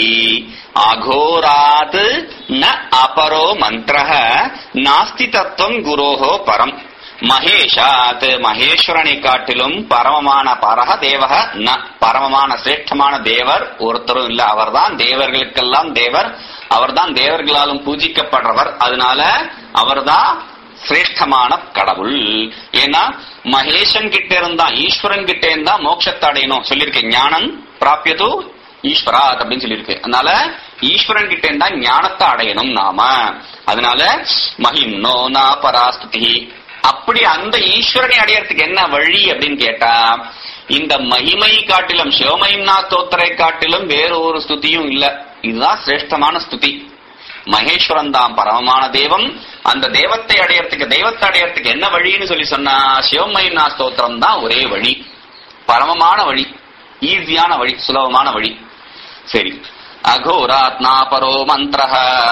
அகோராத் ந அபரோ மந்திரः நாஸ்தி தத்துவம் குரோஹ பரம் மகேஷாத் மகேஸ்வரனை காட்டிலும் பரமமான பரக தேவக ந பரமமான சிரேஷ்டமான தேவர் ஒருத்தரும் இல்ல அவர்தான் தேவர்களுக்கெல்லாம் தேவர் அவர்தான் தேவர்களாலும் பூஜிக்கப்படுறவர் அதனால அவர்தான் சிரேஷ்டமான கடவுள் ஏன்னா மகேஷன் கிட்ட இருந்தா ஈஸ்வரன் கிட்ட இருந்தா மோட்சத்தை அடையணும் சொல்லியிருக்கேன் ஞானம் பிராபியது ஈஸ்வராத் அப்படின்னு சொல்லியிருக்கு அதனால ஈஸ்வரன் கிட்ட இருந்தா ஞானத்தை அடையணும் நாம அதனால மஹிம்னோ நா பராஸ்துதி அப்படி அந்த ஈஸ்வரனை அடையறதுக்கு என்ன வழி அப்படின்னு கேட்டா இந்த மகிமை காட்டிலும் சிவமகிம்னா ஸ்தோத்திரை காட்டிலும் வேற ஒரு ஸ்துதியும் இல்ல இதுதான் சிரேஷ்டமான ஸ்துதி மகேஸ்வரன் தான் பரமமான தெய்வம் அந்த தெய்வத்தை அடையறதுக்கு தெய்வத்தை அடையறதுக்கு என்ன வழின்னு சொல்லி சொன்னா சிவமயினா ஸ்தோத்திரம் தான் ஒரே வழி பரமமான வழி ஈஸியான வழி சுலபமான வழி சரி அகோராத்னா பரோ மந்திர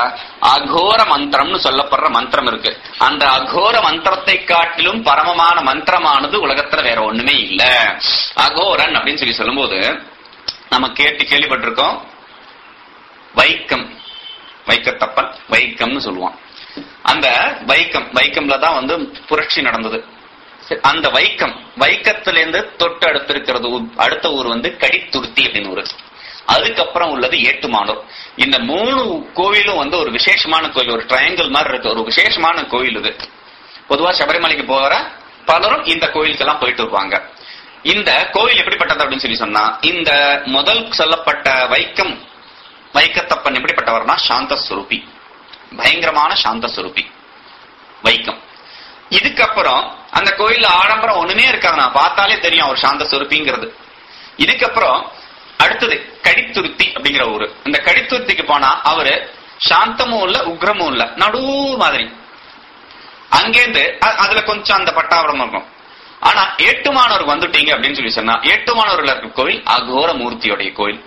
அகோர மந்திரம்னு சொல்லப்படுற மந்திரம் இருக்கு அந்த அகோர மந்திரத்தை காட்டிலும் பரமமான மந்திரமானது உலகத்துல வேற ஒண்ணுமே இல்ல அகோரன் அப்படின்னு சொல்லி சொல்லும்போது நம்ம கேட்டு கேள்விப்பட்டிருக்கோம் வைக்கம் வைக்கத்தப்பன் வைக்கம்னு சொல்லுவான் அந்த வைக்கம் வைக்கம்ல தான் வந்து புரட்சி நடந்தது சரி, அந்த வைக்கம் வைக்கத்திலிருந்து தொட்டு அடுத்து இருக்கிறது ஊ- அடுத்த ஊர் வந்து கடித்துருத்தி அப்படின்னு ஊரு அதுக்கப்புறம் உள்ளது ஏட்டுமானூர் இந்த மூணு கோவிலும் வந்து ஒரு விசேஷமான கோயில் ஒரு ட்ரையாங்கிள் மாதிரி இருக்கு ஒரு விசேஷமான கோயில் இது பொதுவா சபரிமலைக்கு போகிற பலரும் இந்த கோயிலுக்கெல்லாம் போயிட்டு இருப்பாங்க இந்த கோயில் எப்படிப்பட்டது அப்படின்னு சொல்லி சொன்னா இந்த முதல் சொல்லப்பட்ட வைக்கம் வைக்கத்தப்பன் எப்படிப்பட்டவர்னா சாந்த சுரூபி பயங்கரமான சாந்த சுரூபி வைக்கம் இதுக்கப்புறம் அந்த கோயில்ல ஆடம்பரம் ஒண்ணுமே இருக்காது நான் பார்த்தாலே தெரியும் அவர் சாந்த சுரூபிங்கிறது இதுக்கப்புறம் அடுத்தது கடித்துருத்தி அப்படிங்கிற ஊரு இந்த கடித்துருத்திக்கு போனா அவரு சாந்தமும் இல்ல உக்ரமும் இல்ல நடு மாதிரி அங்கேருந்து அ- அதுல கொஞ்சம் அந்த பட்டாவரம் இருக்கும் ஆனா ஏட்டுமானூருக்கு வந்துட்டீங்க அப்படின்னு சொல்லி சொன்னா ஏட்டுமானூர்ல இருக்க கோயில் அகோர மூர்த்தியோடைய கோயில்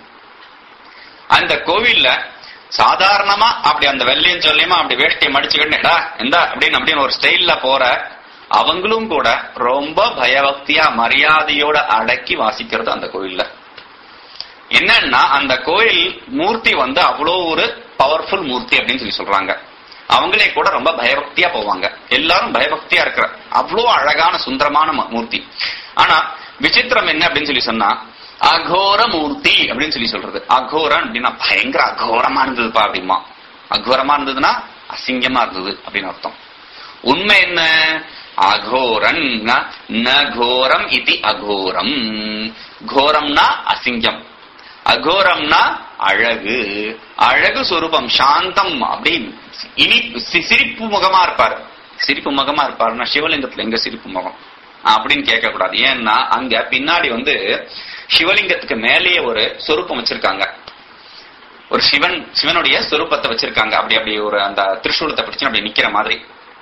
அந்த கோவில்ல சாதாரணமா அப்படி அந்த வெள்ளையும் சொல்லியுமா அப்படி வேஷ்டியை மடிச்சுக்கிட்டேடா எந்த அப்படின்னு அப்படின்னு ஒரு ஸ்டைல்ல போற அவங்களும் கூட ரொம்ப பயபக்தியா மரியாதையோட அடக்கி வாசிக்கிறது அந்த கோயில்ல என்னன்னா அந்த கோயில் மூர்த்தி வந்து அவ்வளோ ஒரு பவர்ஃபுல் மூர்த்தி அப்படின்னு சொல்லி சொல்றாங்க அவங்களே கூட ரொம்ப பயபக்தியா போவாங்க எல்லாரும் பயபக்தியா இருக்கிற அவ்வளோ அழகான சுந்தரமான ம- மூர்த்தி ஆனா விசித்திரம் என்ன அப்படின்னு சொல்லி சொன்னா அகோர மூர்த்தி அப்படின்னு சொல்லி சொல்றது அகோரம் அப்படின்னா பயங்கர அகோரமா இருந்ததுப்பா அப்படிமா அகோரமா இருந்ததுன்னா அசிங்கமா இருந்தது அப்படின்னு அர்த்தம் உண்மை என்ன அகோரன் ந கோரம் இது அகோரம் கோரம்னா அசிங்கம் அகோரம்னா அழகு அழகு சொரூபம் சாந்தம் அப்படி இனி சி- சிரிப்பு முகமா இருப்பாரு சிரிப்பு முகமா இருப்பாருன்னா சிவலிங்கத்துல எங்க சிரிப்பு முகம் அப்படின்னு கேட்க கூடாது ஏன்னா அங்க பின்னாடி வந்து சிவலிங்கத்துக்கு மேலேயே ஒரு சொரூபம் வச்சிருக்காங்க ஒரு சிவன் சிவனுடைய சொரூபத்தை வச்சிருக்காங்க அப்படி அப்படி ஒரு அந்த திரிசூலத்தை பிடிச்சு அப்படி நிக்கிற மாதிரி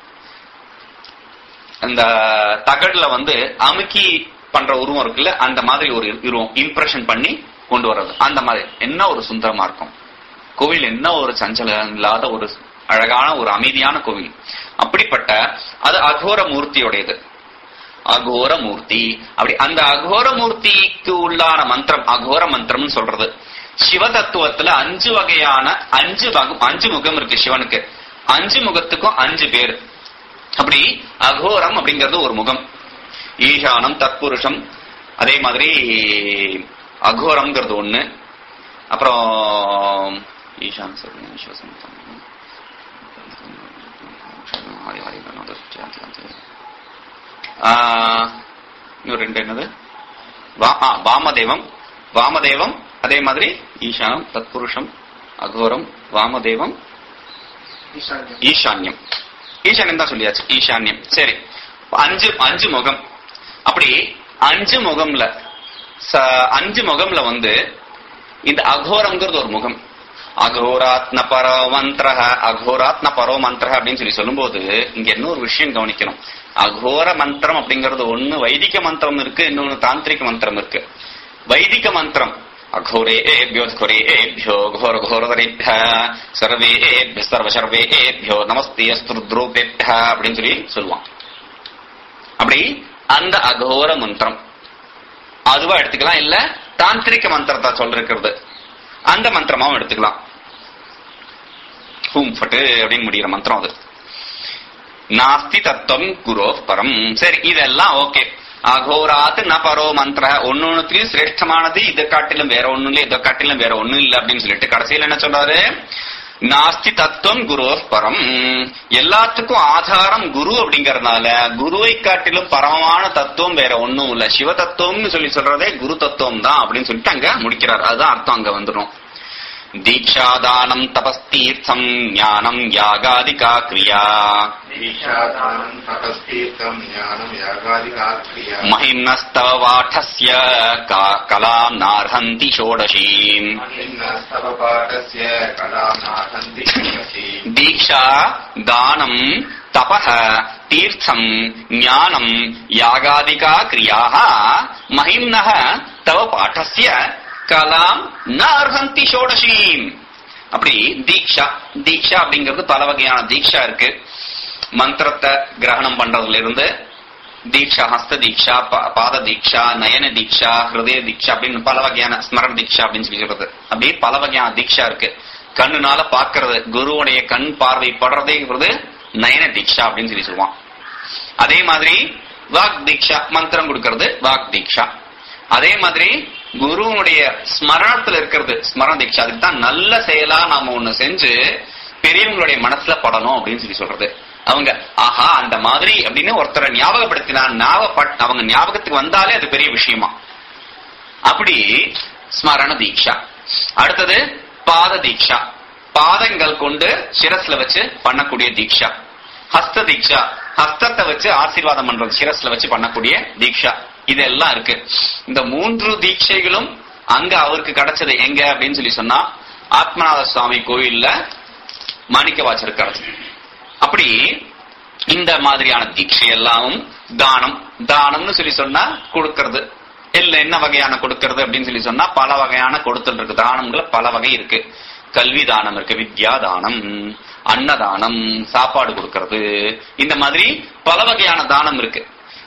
அந்த தகடுல வந்து அமுக்கி பண்ற உருவம் இருக்குல்ல அந்த மாதிரி ஒரு உருவம் இம்ப்ரெஷன் பண்ணி கொண்டு வர்றது அந்த மாதிரி என்ன ஒரு சுந்தரமா இருக்கும் கோவில் என்ன ஒரு சஞ்சலம் இல்லாத ஒரு அழகான ஒரு அமைதியான கோவில் அப்படிப்பட்ட அது அகோர மூர்த்தியுடையது அகோர மூர்த்தி அப்படி அந்த அகோர மூர்த்திக்கு உள்ளான மந்திரம் அகோர மந்திரம்னு சொல்றது சிவ தத்துவத்துல அஞ்சு வகையான அஞ்சு வகு- அஞ்சு முகம் இருக்கு சிவனுக்கு அஞ்சு முகத்துக்கும் அஞ்சு பேர் அப்படி அகோரம் அப்படிங்கிறது ஒரு முகம் ஈசானம் தத்புருஷம் அதே மாதிரி அகோரம்ங்கிறது ஒண்ணு அப்புறம் ஈசான் சொல்லுங்க விஸ்வசம் ஹரி ஹரி கணோதர் ஜாதி ஜாதி. ஆஹ், இன்னும் ரெண்டு என்னது வா- ஆ, வாமதேவம் வாமதேவம் அதே மாதிரி ஈசானம் தத்புருஷம் அகோரம் வாமதேவம் ஈசான்யம் ஈசான்யம் தான் சொல்லியாச்சு ஈசான்யம் சரி அஞ்சு அஞ்சு முகம் அப்படி அஞ்சு முகம்ல ச- அஞ்சு முகம்ல வந்து இந்த அகோரம்ங்கிறது ஒரு முகம் அகோராத்ன பரோ மந்திரஹ அகோராத்ன பரோ மந்திரஹ அப்படின்னு சொல்லி சொல்லும்போது இங்க இன்னொரு விஷயம் கவனிக்கணும் அகோர மந்திரம் அப்படிங்கிறது ஒண்ணு வைதிக மந்திரம் இருக்கு இன்னொன்னு தாந்திரிக மந்திரம் இருக்கு வைதிக மந்திரம் அகோரேபியோ கோரேபியோ கோர கோரதரேபிய சர்வேபிய சர்வ சர்வேபியோ நமஸ்தே அஸ்துருத்ரூபேபிய அப்படின்னு சொல்லி சொல்லுவான் அப்படி அந்த அகோர மந்திரம் அதுவா எடுத்துக்கலாம் இல்ல தாந்திரிக மந்திரத்தை சொல்லிருக்கிறது அந்த மந்திரமாவும் எடுத்துக்கலாம் ஹூம் ஃபட்டு அப்படின்னு முடிகிற மந்திரம் அது நாஸ்தி தத்துவம் குரோ பரம் சரி இதெல்லாம் ஓகே அகோராத் ந பரோ மந்திர ஒன்னொன்னுலயும் சிரேஷ்டமானது இதை காட்டிலும் வேற ஒண்ணும் இல்ல இதை காட்டிலும் வேற ஒண்ணும் இல்ல அப்படின்னு சொல்லிட்டு கடைசியில் என்ன சொல்றாரு நாஸ்தி தத்துவம் குரு பரம் எல்லாத்துக்கும் ஆதாரம் குரு அப்படிங்கறதுனால குருவை காட்டிலும் பரமமான தத்துவம் வேற ஒண்ணும் இல்ல சிவ தத்துவம்னு சொல்லி சொல்றதே குரு தத்துவம் தான் அப்படின்னு சொல்லிட்டு அங்க முடிக்கிறார் அதுதான் அர்த்தம் அங்க வந்துடும் தீட்சாதானம் தபஸ்தீர்த்தம் ஞானம் யாகாதிகா கிரியா दीक्षादानं तपस्तीर्थं ज्ञानं यागादिका क्रिया महिम्नस्तव वाठस्य का- कलां नार्हन्ति षोडशीम् महिम्नस्तव पाठस्य कलां नाहन्ति षोडशी दीक्षा दानं तपः तीर्थं ज्ञानं यागादिका क्रियाः महिम्नः तव पाठस्य கலாம் ந அர்ஹந்தி ஷோடசீம் அப்படி தீக்ஷா தீக்ஷா அப்படிங்கிறது பல வகையான தீக்ஷா இருக்கு மந்திரத்தை கிரகணம் பண்றதுல இருந்து தீட்சா ஹஸ்த தீட்சா பா- பாத தீட்சா நயன தீட்சா ஹிருதய தீட்சா அப்படின்னு பல வகையான ஸ்மரண தீட்சா அப்படின்னு சொல்லி சொல்றது அப்படியே பல வகையான தீட்சா இருக்கு கண்ணுனால பாக்குறது குருவுடைய கண் பார்வை படுறதேங்கிறது நயன தீட்சா அப்படின்னு சொல்லி சொல்லுவான் அதே மாதிரி வாக் தீட்சா மந்திரம் கொடுக்கறது வாக் தீட்சா அதே மாதிரி குருவனுடைய ஸ்மரணத்துல இருக்கிறது ஸ்மரண தீட்சா அதுக்கு தான் நல்ல செயலா நாம ஒண்ணு செஞ்சு பெரியவங்களுடைய மனசுல படணும் அப்படின்னு சொல்லி சொல்றது அவங்க ஆஹா அந்த மாதிரி அப்படின்னு ஒருத்தரை ஞாபகப்படுத்தினா ஞாபகப்பட் அவங்க ஞாபகத்துக்கு வந்தாலே அது பெரிய விஷயமா அப்படி ஸ்மரண தீட்சா அடுத்தது பாத தீட்சா பாதங்கள் கொண்டு சிரஸ்ல வச்சு பண்ணக்கூடிய தீட்சா ஹஸ்த தீட்சா ஹஸ்தத்தை வச்சு ஆசீர்வாதம் பண்றது சிரஸ்ல வச்சு பண்ணக்கூடிய தீட்சா இதெல்லாம் இருக்கு இந்த மூன்று தீட்சைகளும் அங்க அவருக்கு கிடைச்சது எங்க அப்படின்னு சொல்லி சொன்னா ஆத்மநாத சுவாமி கோயில்ல மாணிக்க வாச்சிருக்கிறது அப்படி இந்த மாதிரியான தீட்சை எல்லாம் தானம் தானம்னு சொல்லி சொன்னா கொடுக்கறது இல்ல என்ன வகையான கொடுக்கறது அப்படின்னு சொல்லி சொன்னா பல வகையான கொடுத்தல் இருக்கு தானம்ல பல வகை இருக்கு கல்வி தானம் இருக்கு வித்யா தானம் அன்னதானம் சாப்பாடு கொடுக்கறது இந்த மாதிரி பல வகையான தானம் இருக்கு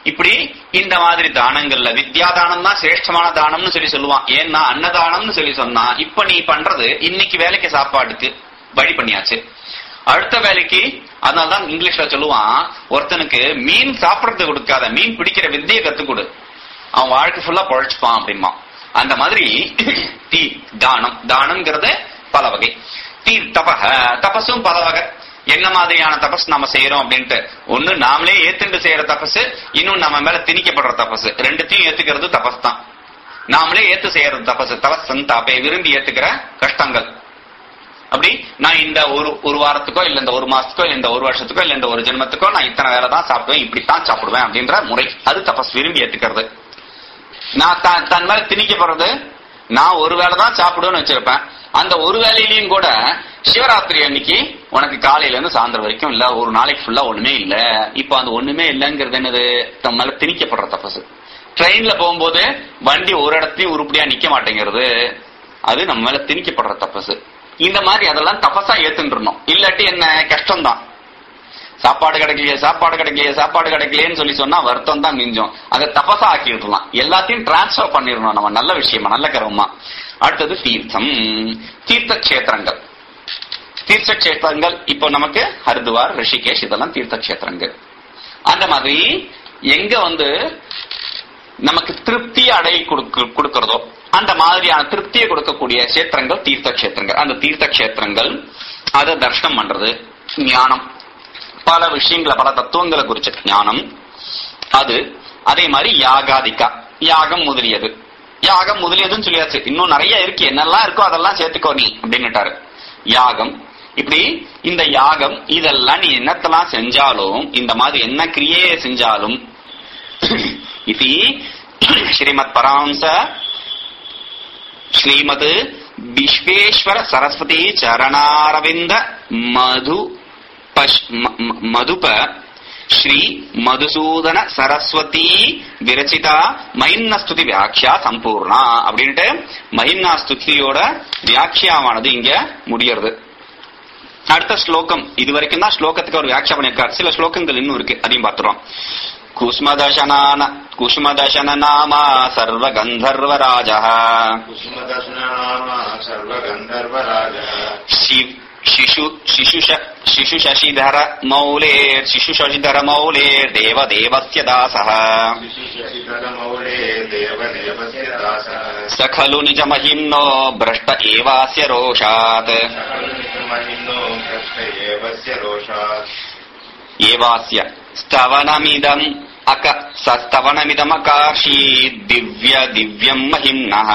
இப்படி இந்த மாதிரி தானங்கள்ல வித்யா தானம் தான் சிரேஷ்டமான தானம்னு சொல்லி சொல்லுவான் ஏன்னா அன்னதானம்னு சொல்லி சொன்னா இப்ப நீ பண்றது இன்னைக்கு வேலைக்கு சாப்பாடுக்கு வழி பண்ணியாச்சு அடுத்த வேலைக்கு அதனாலதான் இங்கிலீஷ்ல சொல்லுவான் ஒருத்தனுக்கு மீன் சாப்பிடறது கொடுக்காத மீன் பிடிக்கிற வித்தியை கத்து கொடு அவன் வாழ்க்கை ஃபுல்லா பொழைச்சுப்பான் அப்படிமா அந்த மாதிரி தீ தானம் தானம்ங்கிறது பல வகை தீ தபக தபஸும் பல வகை என்ன மாதிரியான தபஸ் நாம செய்யறோம் அப்படின்ட்டு ஒண்ணு நாமளே ஏத்துண்டு செய்யற தபஸ் இன்னும் நம்ம மேல திணிக்கப்படுற தபஸ் ரெண்டுத்தையும் ஏத்துக்கிறது தபஸ் தான் நாமளே ஏத்து செய்யறது தபஸ் தபஸ் சந்தாபே விரும்பி ஏத்துக்கிற கஷ்டங்கள் அப்படி நான் இந்த ஒரு ஒரு வாரத்துக்கோ இல்ல இந்த ஒரு மாசத்துக்கோ இல்ல இந்த ஒரு வருஷத்துக்கோ இல்ல இந்த ஒரு ஜென்மத்துக்கோ நான் இத்தனை வேலை தான் சாப்பிடுவேன் இப்படித்தான் சாப்பிடுவேன் அப்படின்ற முறை அது தபஸ் விரும்பி ஏத்துக்கிறது நான் தான் தன் மேல திணிக்கப்படுறது நான் ஒரு வேளை தான் சாப்பிடுவேன்னு வச்சிருப்பேன் அந்த ஒரு வேலையிலயும் கூட சிவராத்திரி அன்னைக்கு உனக்கு காலையில இருந்து சாயந்தரம் வரைக்கும் இல்ல ஒரு நாளைக்கு ஃபுல்லா ஒண்ணுமே இல்ல இப்ப அந்த ஒண்ணுமே இல்லைங்கிறது என்னது தன் மேல திணிக்கப்படுற தபசு ட்ரெயின்ல போகும்போது வண்டி ஒரு இடத்தையும் உருப்படியா நிக்க மாட்டேங்கிறது அது நம்ம மேல திணிக்கப்படுற தபசு இந்த மாதிரி அதெல்லாம் தபசா ஏத்துட்டு இல்லாட்டி என்ன கஷ்டம் தான் சாப்பாடு கிடைக்கலையே சாப்பாடு கிடைக்கலையே சாப்பாடு கிடைக்கலையேன்னு சொல்லி சொன்னா வருத்தம் தான் மிஞ்சம் அதை தபசா ஆக்கிடலாம் எல்லாத்தையும் டிரான்ஸ்பர் பண்ணிடணும் நம்ம நல்ல விஷயமா நல்ல கர்வமா அடுத்தது தீர்த்தம் தீர்த்த கஷேத்திரங்கள் தீர்த்த கஷேத்திரங்கள் இப்போ நமக்கு ஹரிதுவார் ரிஷிகேஷ் இதெல்லாம் தீர்த்த கஷேத்திரங்கள் அந்த மாதிரி எங்க வந்து நமக்கு திருப்தி அடை கொடுக்க- கொடுக்கறதோ அந்த மாதிரியான திருப்தியை கொடுக்கக்கூடிய கஷேத்திரங்கள் தீர்த்த கஷேத்திரங்கள் அந்த தீர்த்த கஷேத்திரங்கள் அதை தர்ஷனம் பண்றது ஞானம் பல விஷயங்களை பல தத்துவங்களை குறிச்ச ஞானம் அது அதே மாதிரி யாகாதிகா யாகம் முதலியது யாகம் முதலியதுன்னு சொல்லியாச்சு இன்னும் நிறைய இருக்கு என்னெல்லாம் இருக்கோ அதெல்லாம் சேர்த்துக்கோ நீ அப்படின்னுட்டாரு யாகம் இப்படி இந்த யாகம் இதெல்லாம் நீ என்னத்தெல்லாம் செஞ்சாலும் இந்த மாதிரி என்ன கிரியையை செஞ்சாலும் இது ஸ்ரீமத் பராம்ச ஸ்ரீமத் விஸ்வேஸ்வர சரஸ்வதி சரணாரவிந்த மது பஷ்- ம- ம- மதுப ஸ்ரீ மதுசூதன சரஸ்வதி விரச்சிதா மைன்ன ஸ்துதி வியாக்கியா சம்பூர்ணா அப்படின்ட்டு மைன்னா ஸ்துதியோட வியாக்கியாவானது இங்க முடியறது அடுத்த ஸ்லோகம் இது வரைக்கும் தான் ஸ்லோகத்துக்கு ஒரு வியாக்கியா பண்ணியிருக்கார் சில ஸ்லோகங்கள் இன்னும் இருக்கு அதையும் பார்த்துறோம் குஸ்மதசனான குஸ்மதசன நாமா சர்வ கந்தர்வராஜ कुसुमदशनाम सर्वगन्धर्वराजः शिशु शिशु शिशु शशिधर मौलेर् शिशु शशिधर मौलेर् देव देवस्य दासः शिशुशशिधरमौले देवदेवस्य दासः स खलु निजमहिम्नो भ्रष्ट एवास्य रोषात् महिनो भ्रष्ट एवस्य रोषात् एवास्य स्तवनमिदम् अक सस्तवनमिदमकार्षी दिव्य दिव्यम् महिम्नः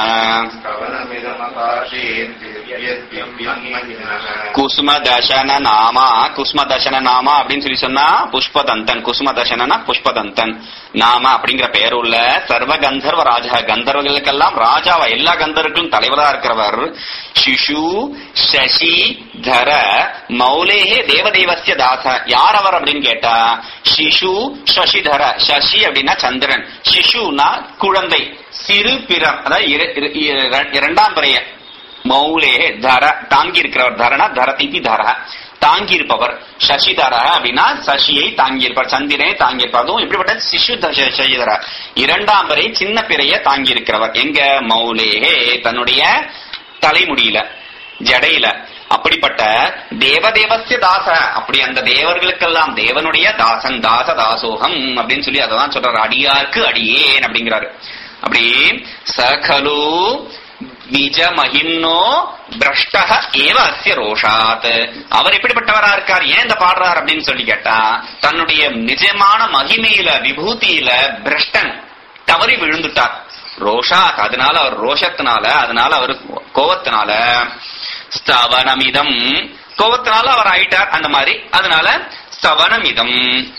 कवनमिदमकाशीत् दिव्यद्दिव्यम् महिनः குசுமதசன நாமா குசுமதசன நாமா அப்படின்னு சொல்லி சொன்னா புஷ்பதந்தன் குசுமதசனா புஷ்பதந்தன் நாம அப்படிங்கிற பெயர் உள்ள சர்வ கந்தர்வ ராஜா கந்தர்வர்களுக்கெல்லாம் ராஜாவா எல்லா கந்தர்களும் தலைவரா இருக்கிறவர் சிசு சசி தர மௌலேஹே தேவதேவசிய தாச யார் அவர் அப்படின்னு கேட்டா சிசு சசிதர சசி அப்படின்னா சந்திரன் சிசுனா குழந்தை சிறு பிறம் அதாவது இர- இர- இர- இரண்டாம் பிறைய மௌலே தர தாங்கி இருக்கிறவர் தரனா தரதிதி தர தாங்கி இருப்பவர் சசிதர அப்படின்னா சசியை தாங்கி இருப்பார் சந்திரனை தாங்கி இருப்பார் அதுவும் இப்படிப்பட்ட சிசு தச- சசிதர இரண்டாம் வரை சின்ன பிறைய தாங்கி இருக்கிறவர் எங்க மௌலேஹே தன்னுடைய தலைமுடியில ஜடையில அப்படிப்பட்ட தேவதேவசிய தாச அப்படி அந்த தேவர்களுக்கெல்லாம் தேவனுடைய தாசன் தாச தாசோகம் அப்படின்னு சொல்லி அததான் சொல்றாரு அடியார்க்கு அடியேன் அப்படிங்கிறாரு அப்படி சகலு நிஜ மகிம்னோ பிரஷ்டக ஏவ அஸ்ய ரோஷாத் அவர் எப்படிப்பட்டவரா இருக்கார் ஏன் இந்த பாடுறார் அப்படின்னு சொல்லி கேட்டா தன்னுடைய நிஜமான மகிமையில விபூதியில பிரஷ்டன் தவறி விழுந்துட்டார் ரோஷாத் அதனால அவர் ரோஷத்தினால அதனால அவர் கோவத்தினால ஸ்தவனமிதம் கோவத்தினால அவர் ஆயிட்டார் அந்த மாதிரி அதனால ஸ்தவனமிதம்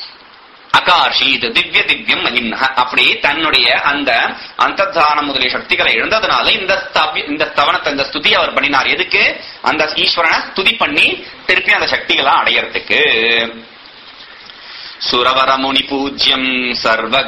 அகாஷீத் திவ்ய திவ்யம் மகிம்னஹ அப்படி தன்னுடைய அந்த அந்தர்தானம் முதலிய சக்திகளை இழந்ததுனால இந்த ஸ்தவ்ய- இந்த ஸ்தவனத்தை இந்த ஸ்துதி அவர் பண்ணினார் எதுக்கு அந்த ஈஸ்வரனை ஸ்துதி பண்ணி திருப்பி அந்த சக்திகளை அடையறதுக்கு சுரவர முனி பூஜ்யம் சர்வ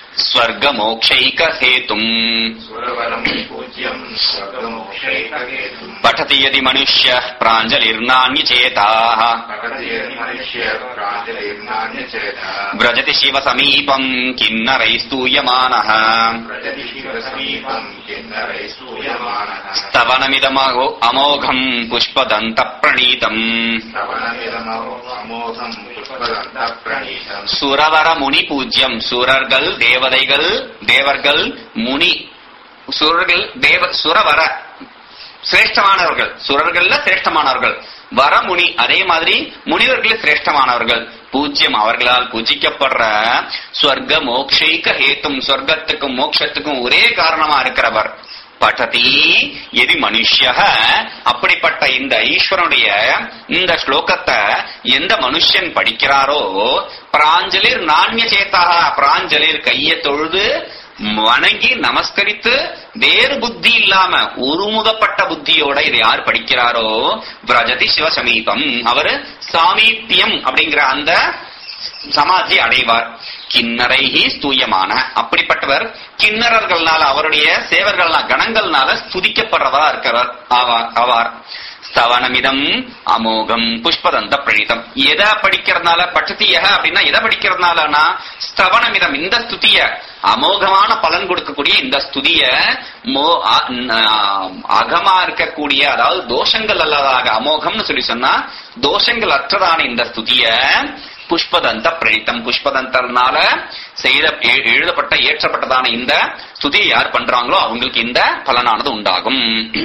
स्वर्गमोक्षैकहेतुम् सुरवरम् पूज्यम् स्वर्गमोक्षैकहेतुम् पठति यदि मनुष्यः प्राञ्जलिर्नान्यचेताः पठति मनुष्य प्राञ्जलिर्नान्यचेतः व्रजति शिवसमीपम् किन्नरैस्तूयमानः व्रजति शिवसमीपम् किन्नरै स्तूयमानः स्तवनमिदमो अमोघम् पुष्पदन्तप्रणीतम् श्रवणमिदमो अमोघम् पुष्पदन्तः प्रणीतम् சுரவர முனி பூஜ்யம் சூரர்கள் தேவதைகள் தேவர்கள் முனி சுரர்கள் தேவ சுரவர சிரேஷ்டமானவர்கள் சுரர்கள்ல சிரேஷ்டமானவர்கள் வரமுனி அதே மாதிரி முனிவர்கள் சிரேஷ்டமானவர்கள் பூஜ்யம் அவர்களால் பூஜிக்கப்படுற ஸ்வர்க மோக்ஷைக ஹேத்தும் சொர்க்கத்துக்கும் மோட்சத்துக்கும் ஒரே காரணமா இருக்கிறவர் பட்டதி எதி மனுஷ்ய அப்படிப்பட்ட இந்த ஈஸ்வரனுடைய இந்த ஸ்லோகத்தை எந்த மனுஷன் படிக்கிறாரோ பிராஞ்சலிர் நாண்ய சேத்தாக பிராஞ்சலிர் கையை தொழுது வணங்கி நமஸ்கரித்து வேறு புத்தி இல்லாம ஒருமுகப்பட்ட புத்தியோட இதை யார் படிக்கிறாரோ விரஜதி சிவசமீபம் அவர் சாமீபியம் அப்படிங்கிற அந்த சமாதி அடைவார் கிண்ணரைஹி ஸ்தூயமான அப்படிப்பட்டவர் கிண்ணறர்கள்னால அவருடைய சேவர்கள்னா கணங்கள்னால ஸ்துதிக்கப்படுறதா இருக்கிறவர் ஆவார் ஆவார் ஸ்தவனமிதம் அமோகம் புஷ்பதந்த பிரணிதம் எதை படிக்கிறதுனால பட்சத்தியக அப்படின்னா எதை படிக்கிறதுனாலனா ஸ்தவனமிதம் இந்த ஸ்துதிய அமோகமான பலன் கொடுக்கக்கூடிய இந்த ஸ்துதிய மோ அ- ந- அகமா இருக்கக்கூடிய அதாவது தோஷங்கள் அல்லாதாக அமோகம்னு சொல்லி சொன்னா தோஷங்கள் அற்றதான இந்த ஸ்துதிய புஷ்பதந்த பிரணித்தம் புஷ்பதந்தனால செய்த எ- எழுதப்பட்ட ஏற்றப்பட்டதான இந்த ஸ்துதியை யார் பண்றாங்களோ அவங்களுக்கு இந்த பலனானது உண்டாகும்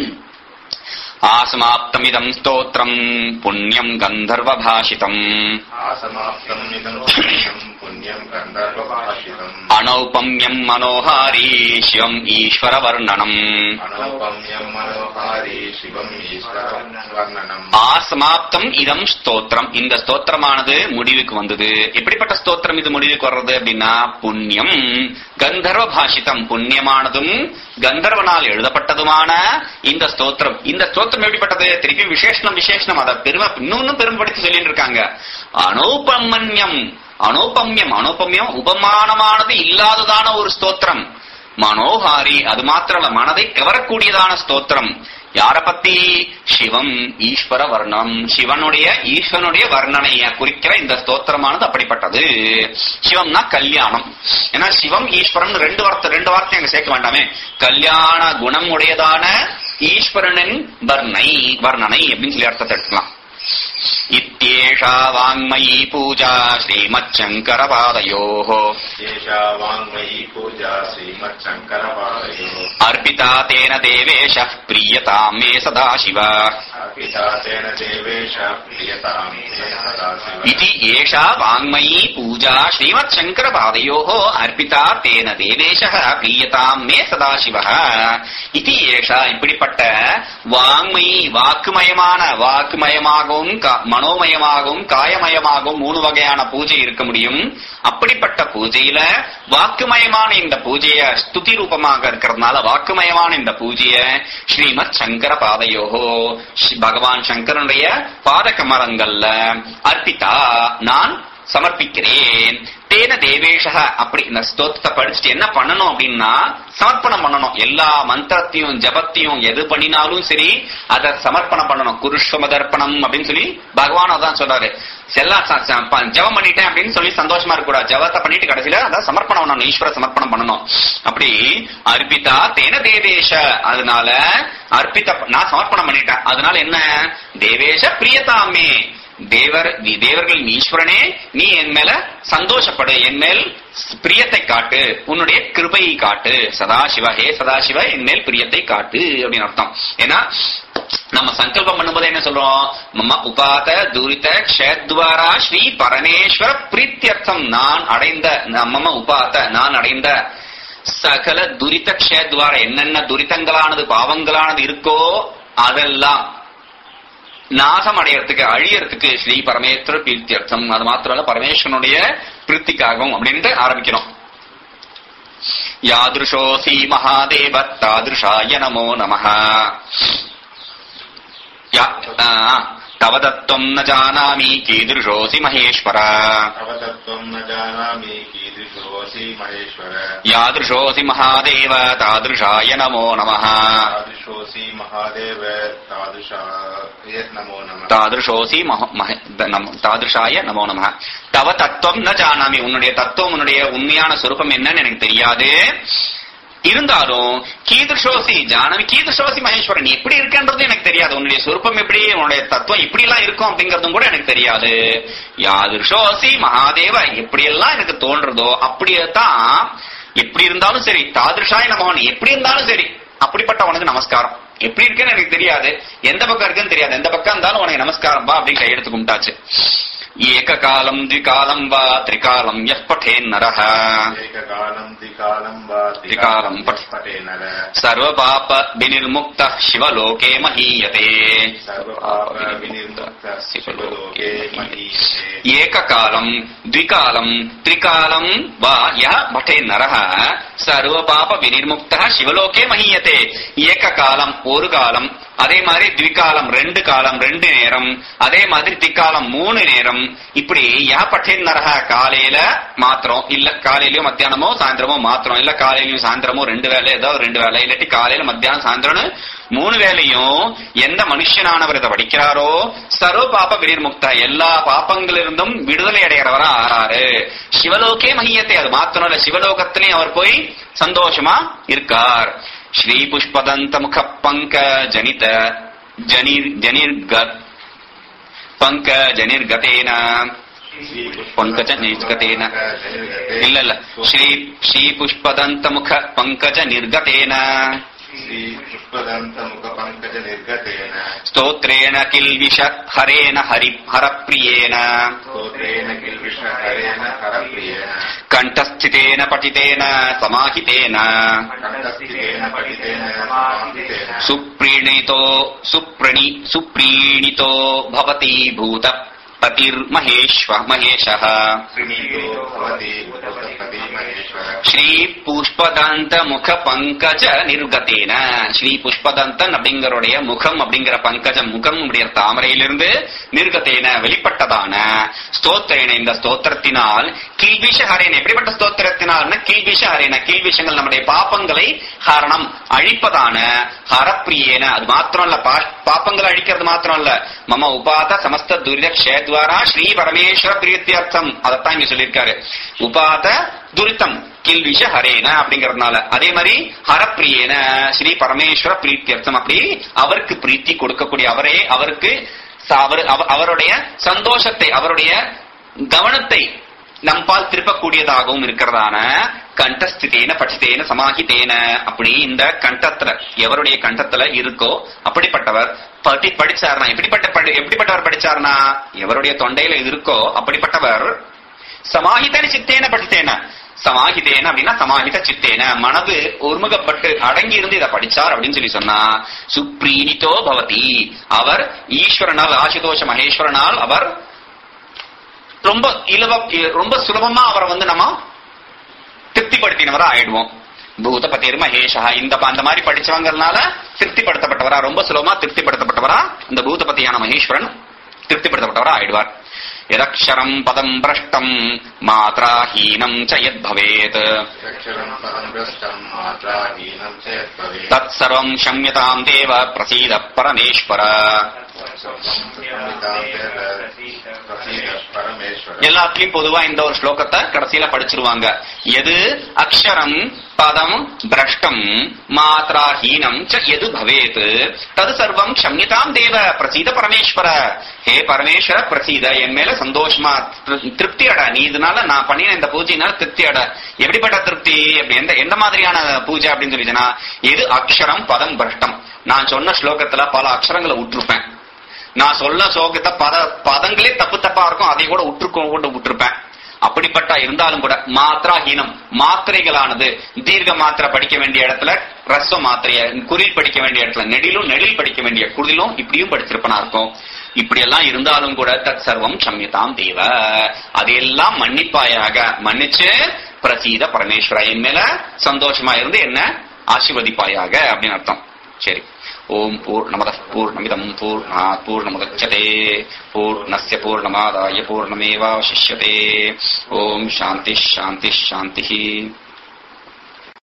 ஆசமாப்தமிதம் ஸ்தோத்திரம் புண்ணியம் கந்தர்வ பாஷிதம் आसमाप्तम् इदम् पुण्यम् पुण्यम् गन्धर्वभाषितम् அனௌபம்யம் மனோஹாரி சிவம் ஈஸ்வர வர்ணனம் अनौपम्यम् मनोहारी शिवम् ईश्वरवर्णनम् ஆசமாப்தம் இதம் ஸ்தோத்திரம் இந்த ஸ்தோத்திரமானது முடிவுக்கு வந்தது எப்படிப்பட்ட ஸ்தோத்திரம் இது முடிவுக்கு வர்றது அப்படின்னா புண்ணியம் கந்தர்வ பாஷிதம் புண்ணியமானதும் கந்தர்வனால் எழுதப்பட்டதுமான இந்த ஸ்தோத்திரம் இந்த ஸ்தோத்திரம் எப்படிப்பட்டது திருப்பி விசேஷனம் விசேஷனம் அதை பெருமை இன்னொன்னு பெருமைப்படுத்தி சொல்லிட்டு இருக்காங்க அனௌபமன்யம் அனௌபம்யம் அனௌபம்யம் உபமானமானது இல்லாததான ஒரு ஸ்தோத்திரம் மனோஹாரி அது மாத்திரமல்ல மனதை கவரக்கூடியதான ஸ்தோத்திரம் யார பத்தி சிவம் ஈஸ்வர வர்ணம் சிவனுடைய ஈஸ்வரனுடைய வர்ணனைய குறிக்கிற இந்த ஸ்தோத்திரமானது அப்படிப்பட்டது சிவம்னா கல்யாணம் ஏன்னா சிவம் ஈஸ்வரன் ரெண்டு வார்த்தை ரெண்டு வார்த்தை அங்க சேர்க்க வேண்டாமே கல்யாண குணம் உடையதான ஈஸ்வரனின் வர்ணை வர்ணனை அப்படின்னு சொல்லி அர்த்தத்தை எடுக்கலாம் இத்தேஷா வாங்மயி பூஜா ஸ்ரீமச்சங்கரபாதயோः एषा वाङ्मयी पूजा श्रीमच्छङ्करपादयोः अर्पिता तेन देवेशः प्रीयतां मे सदाशिव अर्पिता तेन देवेश प्रियताम् ते सदाशिव इति एषा वाङ्मयी पूजा श्रीमच्छङ्करपादयोः अर्पिता तेन தேவேஷः प्रीयतां मे சதாசிவः இதி ஏஷா இப்படிப்பட்ட வாங்மயி வாக்குமயமான வாக்குமயமாகவும் கா- மனோமயமாகவும் காயமயமாகவும் மூணு வகையான பூஜை இருக்க முடியும் அப்படிப்பட்ட பூஜையில வாக்குமயமான இந்த பூஜைய ஸ்துதி ரூபமாக இருக்கிறதுனால வாக்குமயமான இந்த பூஜைய ஸ்ரீமத் சங்கர பாதையோகோ ஸ்ரீ பகவான் சங்கரனுடைய பாத கமலங்கள்ல அர்ப்பிதா நான் சமர்ப்பிக்கிறேன் தேன தேவேஷ அப்படி இந்த ஸ்தோத்திரத்தை படிச்சுட்டு என்ன பண்ணணும் அப்படின்னா சமர்ப்பணம் பண்ணணும் எல்லா மந்திரத்தையும் ஜபத்தையும் எது பண்ணினாலும் சரி அதை சமர்ப்பணம் பண்ணணும் குருஷ்வமதர்ப்பணம் அப்படின்னு சொல்லி பகவான் அதான் சொல்றாரு எல்லாம் ச- ச- ப- ஜெபம் பண்ணிட்டேன் அப்படின்னு சொல்லி சந்தோஷமா இருக்க கூடாது ஜபத்தை பண்ணிட்டு கடைசியில அதான் சமர்ப்பணம் பண்ணணும் ஈஸ்வர சமர்ப்பணம் பண்ணணும் அப்படி அர்ப்பிதா தேன தேவேஷ அதனால அர்ப்பித நான் சமர்ப்பணம் பண்ணிட்டேன் அதனால என்ன தேவேஷ பிரியதாமே தேவர் நீ தேவர்களின் ஈஸ்வரனே நீ என் மேல சந்தோஷப்படு என் மேல் பிரியத்தை காட்டு உன்னுடைய கிருபையை காட்டு சதாசிவ ஹே சதாசிவ என் மேல் பிரியத்தை காட்டு அப்படின்னு அர்த்தம் ஏன்னா நம்ம சங்கல்பம் பண்ணும்போது என்ன சொல்றோம் மம உபாத துரித க்ஷேத்வாரா ஸ்ரீ பரமேஸ்வர பிரீத்தியர்த்தம் நான் அடைந்த மம உபாத நான் அடைந்த சகல துரித க்ஷேத்வார என்னென்ன துரிதங்களானது பாவங்களானது இருக்கோ அதெல்லாம் நாசம் அடையறதுக்கு அழியறதுக்கு ஸ்ரீ பரமேஸ்வர பிரீத்தியர்த்தம் அது மாத்திரம் பரமேஸ்வரனுடைய பிரீத்திக்காகவும் அப்படின்ட்டு ஆரம்பிக்கிறோம் யாதிருஷோசி மகாதேவ தாதிருஷாய நமோ நமः யா- ஆ, தவ தத்துவம் ந ஜானாமி கீதிருஷோசி மகேஸ்வர तव तत्त्वम् न जानामि कीदृश यादृशोऽसि महेश्वर யாதிருஷோசி மகாதேவ தாதிருஷாய நமோ நமः तादृशोऽसि महादेव तादृशाय नमो नमः தாதிருஷோசி மக- மக- த- நம- தாதிருஷாய நமோ நமः தவ தத்துவம் ந ஜானாமி உன்னுடைய தத்துவம் உன்னுடைய உண்மையான சொரூபம் என்னன்னு எனக்கு தெரியாது இருந்தாலும் கீதுஷோசி ஜானவி கீதுஷோசி மகேஸ்வரன் நீ எப்படி இருக்கன்றது எனக்கு தெரியாது உன்னுடைய சொரூபம் எப்படி உன்னுடைய தத்துவம் இப்படி எல்லாம் இருக்கும் அப்படிங்கறதும் கூட எனக்கு தெரியாது யாதிருஷோசி மகாதேவ எப்படி எல்லாம் எனக்கு தோன்றதோ அப்படியே தான் எப்படி இருந்தாலும் சரி தாதிருஷாய் நமோன் எப்படி இருந்தாலும் சரி அப்படிப்பட்ட உனக்கு நமஸ்காரம் எப்படி இருக்குன்னு எனக்கு தெரியாது எந்த பக்கம் இருக்குன்னு தெரியாது எந்த பக்கம் இருந்தாலும் உனக்கு நமஸ்காரம் பா அப்படின்னு கையெடுத்து கும்பிட்டாச்சு ஏககாலம் द्विकालं वा त्रिकालं यः पठेन् नरः एककालं द्विकालं वा त्रिकालं पठ- पठे नर सर्वपाप विनिर्मुक्तः शिवलोके महीयते सर्वपापविनिर्मुक्तः शिवलोके महीयते ஏககாலம் द्विकालं त्रिकालं वा यः पठे नरः சர்வபாப வினிர்முக்தः சிவலோகே மஹீயதே ஏக காலம் ஒரு காலம் அதே மாதிரி த்விகாலம் ரெண்டு காலம் ரெண்டு நேரம் அதே மாதிரி திக்காலம் மூணு நேரம் இப்படி யா பட்டேன் நரக காலையில மாத்திரம் இல்ல காலையிலயும் மத்தியானமோ சாயந்தரமோ மாத்திரம் இல்ல காலையிலயும் சாயந்தரமோ ரெண்டு வேலை ஏதோ ஒரு ரெண்டு வேலை இல்லாட்டி காலையில மத்தியானம் சாயந்தரம்னு மூணு வேலையும் எந்த மனுஷனானவர் இதை படிக்கிறாரோ சர்வ பாப வினிர்முக்தா எல்லா பாப்பங்களிலிருந்தும் விடுதலை அடைகிறவரா ஆறாரு சிவலோகே மகியத்தை அது மாத்திரம் இல்ல சிவலோகத்திலையும் அவர் போய் சந்தோஷமா இருக்கார் ஸ்ரீ புஷ்பதந்த முக பங்க ஜனித ஜனிர் ஜனிர்கத் பங்க ஜனிர்கதேன பங்கஜ நிர்கதேன இல்ல இல்ல ஸ்ரீ ஸ்ரீ புஷ்பதந்த முக பங்கஜ நிர்கதேன श्रीपुष्पदन्तमुखपङ्कजनिर्गतेन स्तोत्रेण किल्विष हरेण हरि हरप्रियेण स्तोत्रेण किल्बिषहरेण हरप्रियेण कण्ठस्थितेन पठितेन समाहितेन कण्ठस्थितेन पठितेन समाहितेन सुप्रीणितो सुप्रणि सुप्रीणितो भवति भूत पतिर्महेश्व महेशः प्रणीतो भवति भूतपति महेश्वर ஸ்ரீ புஷ்பதந்த முக பங்கஜ நிர்கதேன ஸ்ரீ புஷ்பதந்தன் அப்படிங்கறோடைய முகம் அப்படிங்கிற பங்கஜம் முகம் அப்படிங்கிற தாமரையிலிருந்து நிர்கதேன வெளிப்பட்டதான ஸ்தோத்திரேன இந்த ஸ்தோத்திரத்தினால் கில்பிஷ ஹரேன எப்படிப்பட்ட ஸ்தோத்திரத்தினால்னா கில்பிஷ ஹரேன கில்பிஷங்கள் நம்முடைய பாப்பங்களை ஹரணம் அழிப்பதான ஹரப்பிரியேன அது மாத்திரம் இல்ல பா- பாப்பங்களை அழிக்கிறது மாத்திரம் இல்ல மம உபாத சமஸ்த துரித க்ஷேத்வாரா ஸ்ரீ பரமேஸ்வர பிரியத்தியர்த்தம் அதைத்தான் இங்க சொல்லியிருக்காரு உபாத துரித்தம் கில்விஷ ஹரேன அப்படிங்கறதுனால அதே மாதிரி ஹரப்பிரியேன ஸ்ரீ பரமேஸ்வர பிரீத்தியர்த்தம் அப்படி அவருக்கு பிரீத்தி கொடுக்கக்கூடிய அவரே அவருக்கு ச- அவர் அவ- அவருடைய சந்தோஷத்தை அவருடைய கவனத்தை நம்பால் திருப்பக்கூடியதாகவும் இருக்கிறதான கண்டஸ்திதேன பட்சித்தேன சமாஹிதேன அப்படி இந்த கண்டத்துல எவருடைய கண்டத்துல இருக்கோ அப்படிப்பட்டவர் படி படிச்சார்னா எப்படிப்பட்ட படி- எப்படிப்பட்டவர் படிச்சார்னா எவருடைய தொண்டையில இது இருக்கோ அப்படிப்பட்டவர் சமாஹிதன சித்தேன படித்தேன சமாஹிதேன அப்படின்னா சமாஹித சித்தேன மனது ஒருமுகப்பட்டு அடங்கி இருந்து இதை படிச்சார் அப்படின்னு சொல்லி சொன்னா சுப்ரீனிதோ பவதி அவர் ஈஸ்வரனால் ஆசுதோஷ மகேஸ்வரனால் அவர் ரொம்ப இலவ ரொம்ப சுலபமா அவரை வந்து நம்ம திருப்திப்படுத்தினவரா ஆயிடுவோம் பூதபதிர் மகேஷா இந்த அந்த மாதிரி படிச்சவங்கனால திருப்திப்படுத்தப்பட்டவரா ரொம்ப சுலபமா திருப்திப்படுத்தப்பட்டவரா இந்த பூதபதியான மகேஸ்வரன் திருப்திப்படுத்தப்பட்டவரா ஆயிடுவார் எதக்ஷரம் பதம் பிரஷ்டம் மாத்ராஹீனம் ச யத் பவேத் अक्षरं परं भ्रष्टं मात्राहीनं च यद्भवेत् தத் சர்வம் ஷம்யதாம் தேவ பிரசீத பரமேஸ்வர संहितां वेद प्रसीद परमेश्वर எல்லாத்துலயும் பொதுவா இந்த ஒரு ஸ்லோகத்தை கடைசியில படிச்சிருவாங்க எது அக்ஷரம் பதம் பிரஷ்டம் மாத்ராஹீனம் ச எது பவேத் தது சர்வம் க்ஷம்யதாம் தேவ பிரசீத பரமேஸ்வர ஹே பரமேஸ்வர பிரசீத என் மேல சந்தோஷமா திரு- திருப்தி அட நீ இதனால நான் பண்ணின இந்த பூஜையினால திருப்தி அட எப்படிப்பட்ட திருப்தி அப்படி எந்த எந்த மாதிரியான பூஜை அப்படின்னு சொல்லிச்சுன்னா எது அக்ஷரம் பதம் பிரஷ்டம் நான் சொன்ன ஸ்லோகத்துல பல அக்ஷரங்களை விட்டுருப்பேன் நான் சொல்ல சோகத்தை பத பதங்களே தப்பு தப்பா இருக்கும் அதை கூட உற்றுக்கோ கூட விட்டுருப்பேன் அப்படிப்பட்ட இருந்தாலும் கூட மாத்ராஹீனம் மாத்திரைகளானது தீர்க்க மாத்திரை படிக்க வேண்டிய இடத்துல ரஸ்வ மாத்திரைய குறில் படிக்க வேண்டிய இடத்துல நெடிலும் நெடில் படிக்க வேண்டிய குடிலும் இப்படியும் படிச்சிருப்பனா இருக்கும் இப்படி எல்லாம் இருந்தாலும் கூட தத் சர்வம் சம்யதாம் தேவ அதையெல்லாம் மன்னிப்பாயாக மன்னிச்சு பிரசீத பரமேஸ்வரா என் மேல சந்தோஷமா இருந்து என்ன ஆசிர்வதிப்பாயாக அப்படின்னு அர்த்தம் சரி ஓம் பூர்ணமதः பூர்ணமிதம் பூர்ணாத் பூர்ணமுதச்சதே பூர்ணஸ்ய பூர்ணமாதாய பூர்ணமேவாவசிஷ்யते ஓம் சாந்தி சாந்தி சாந்தி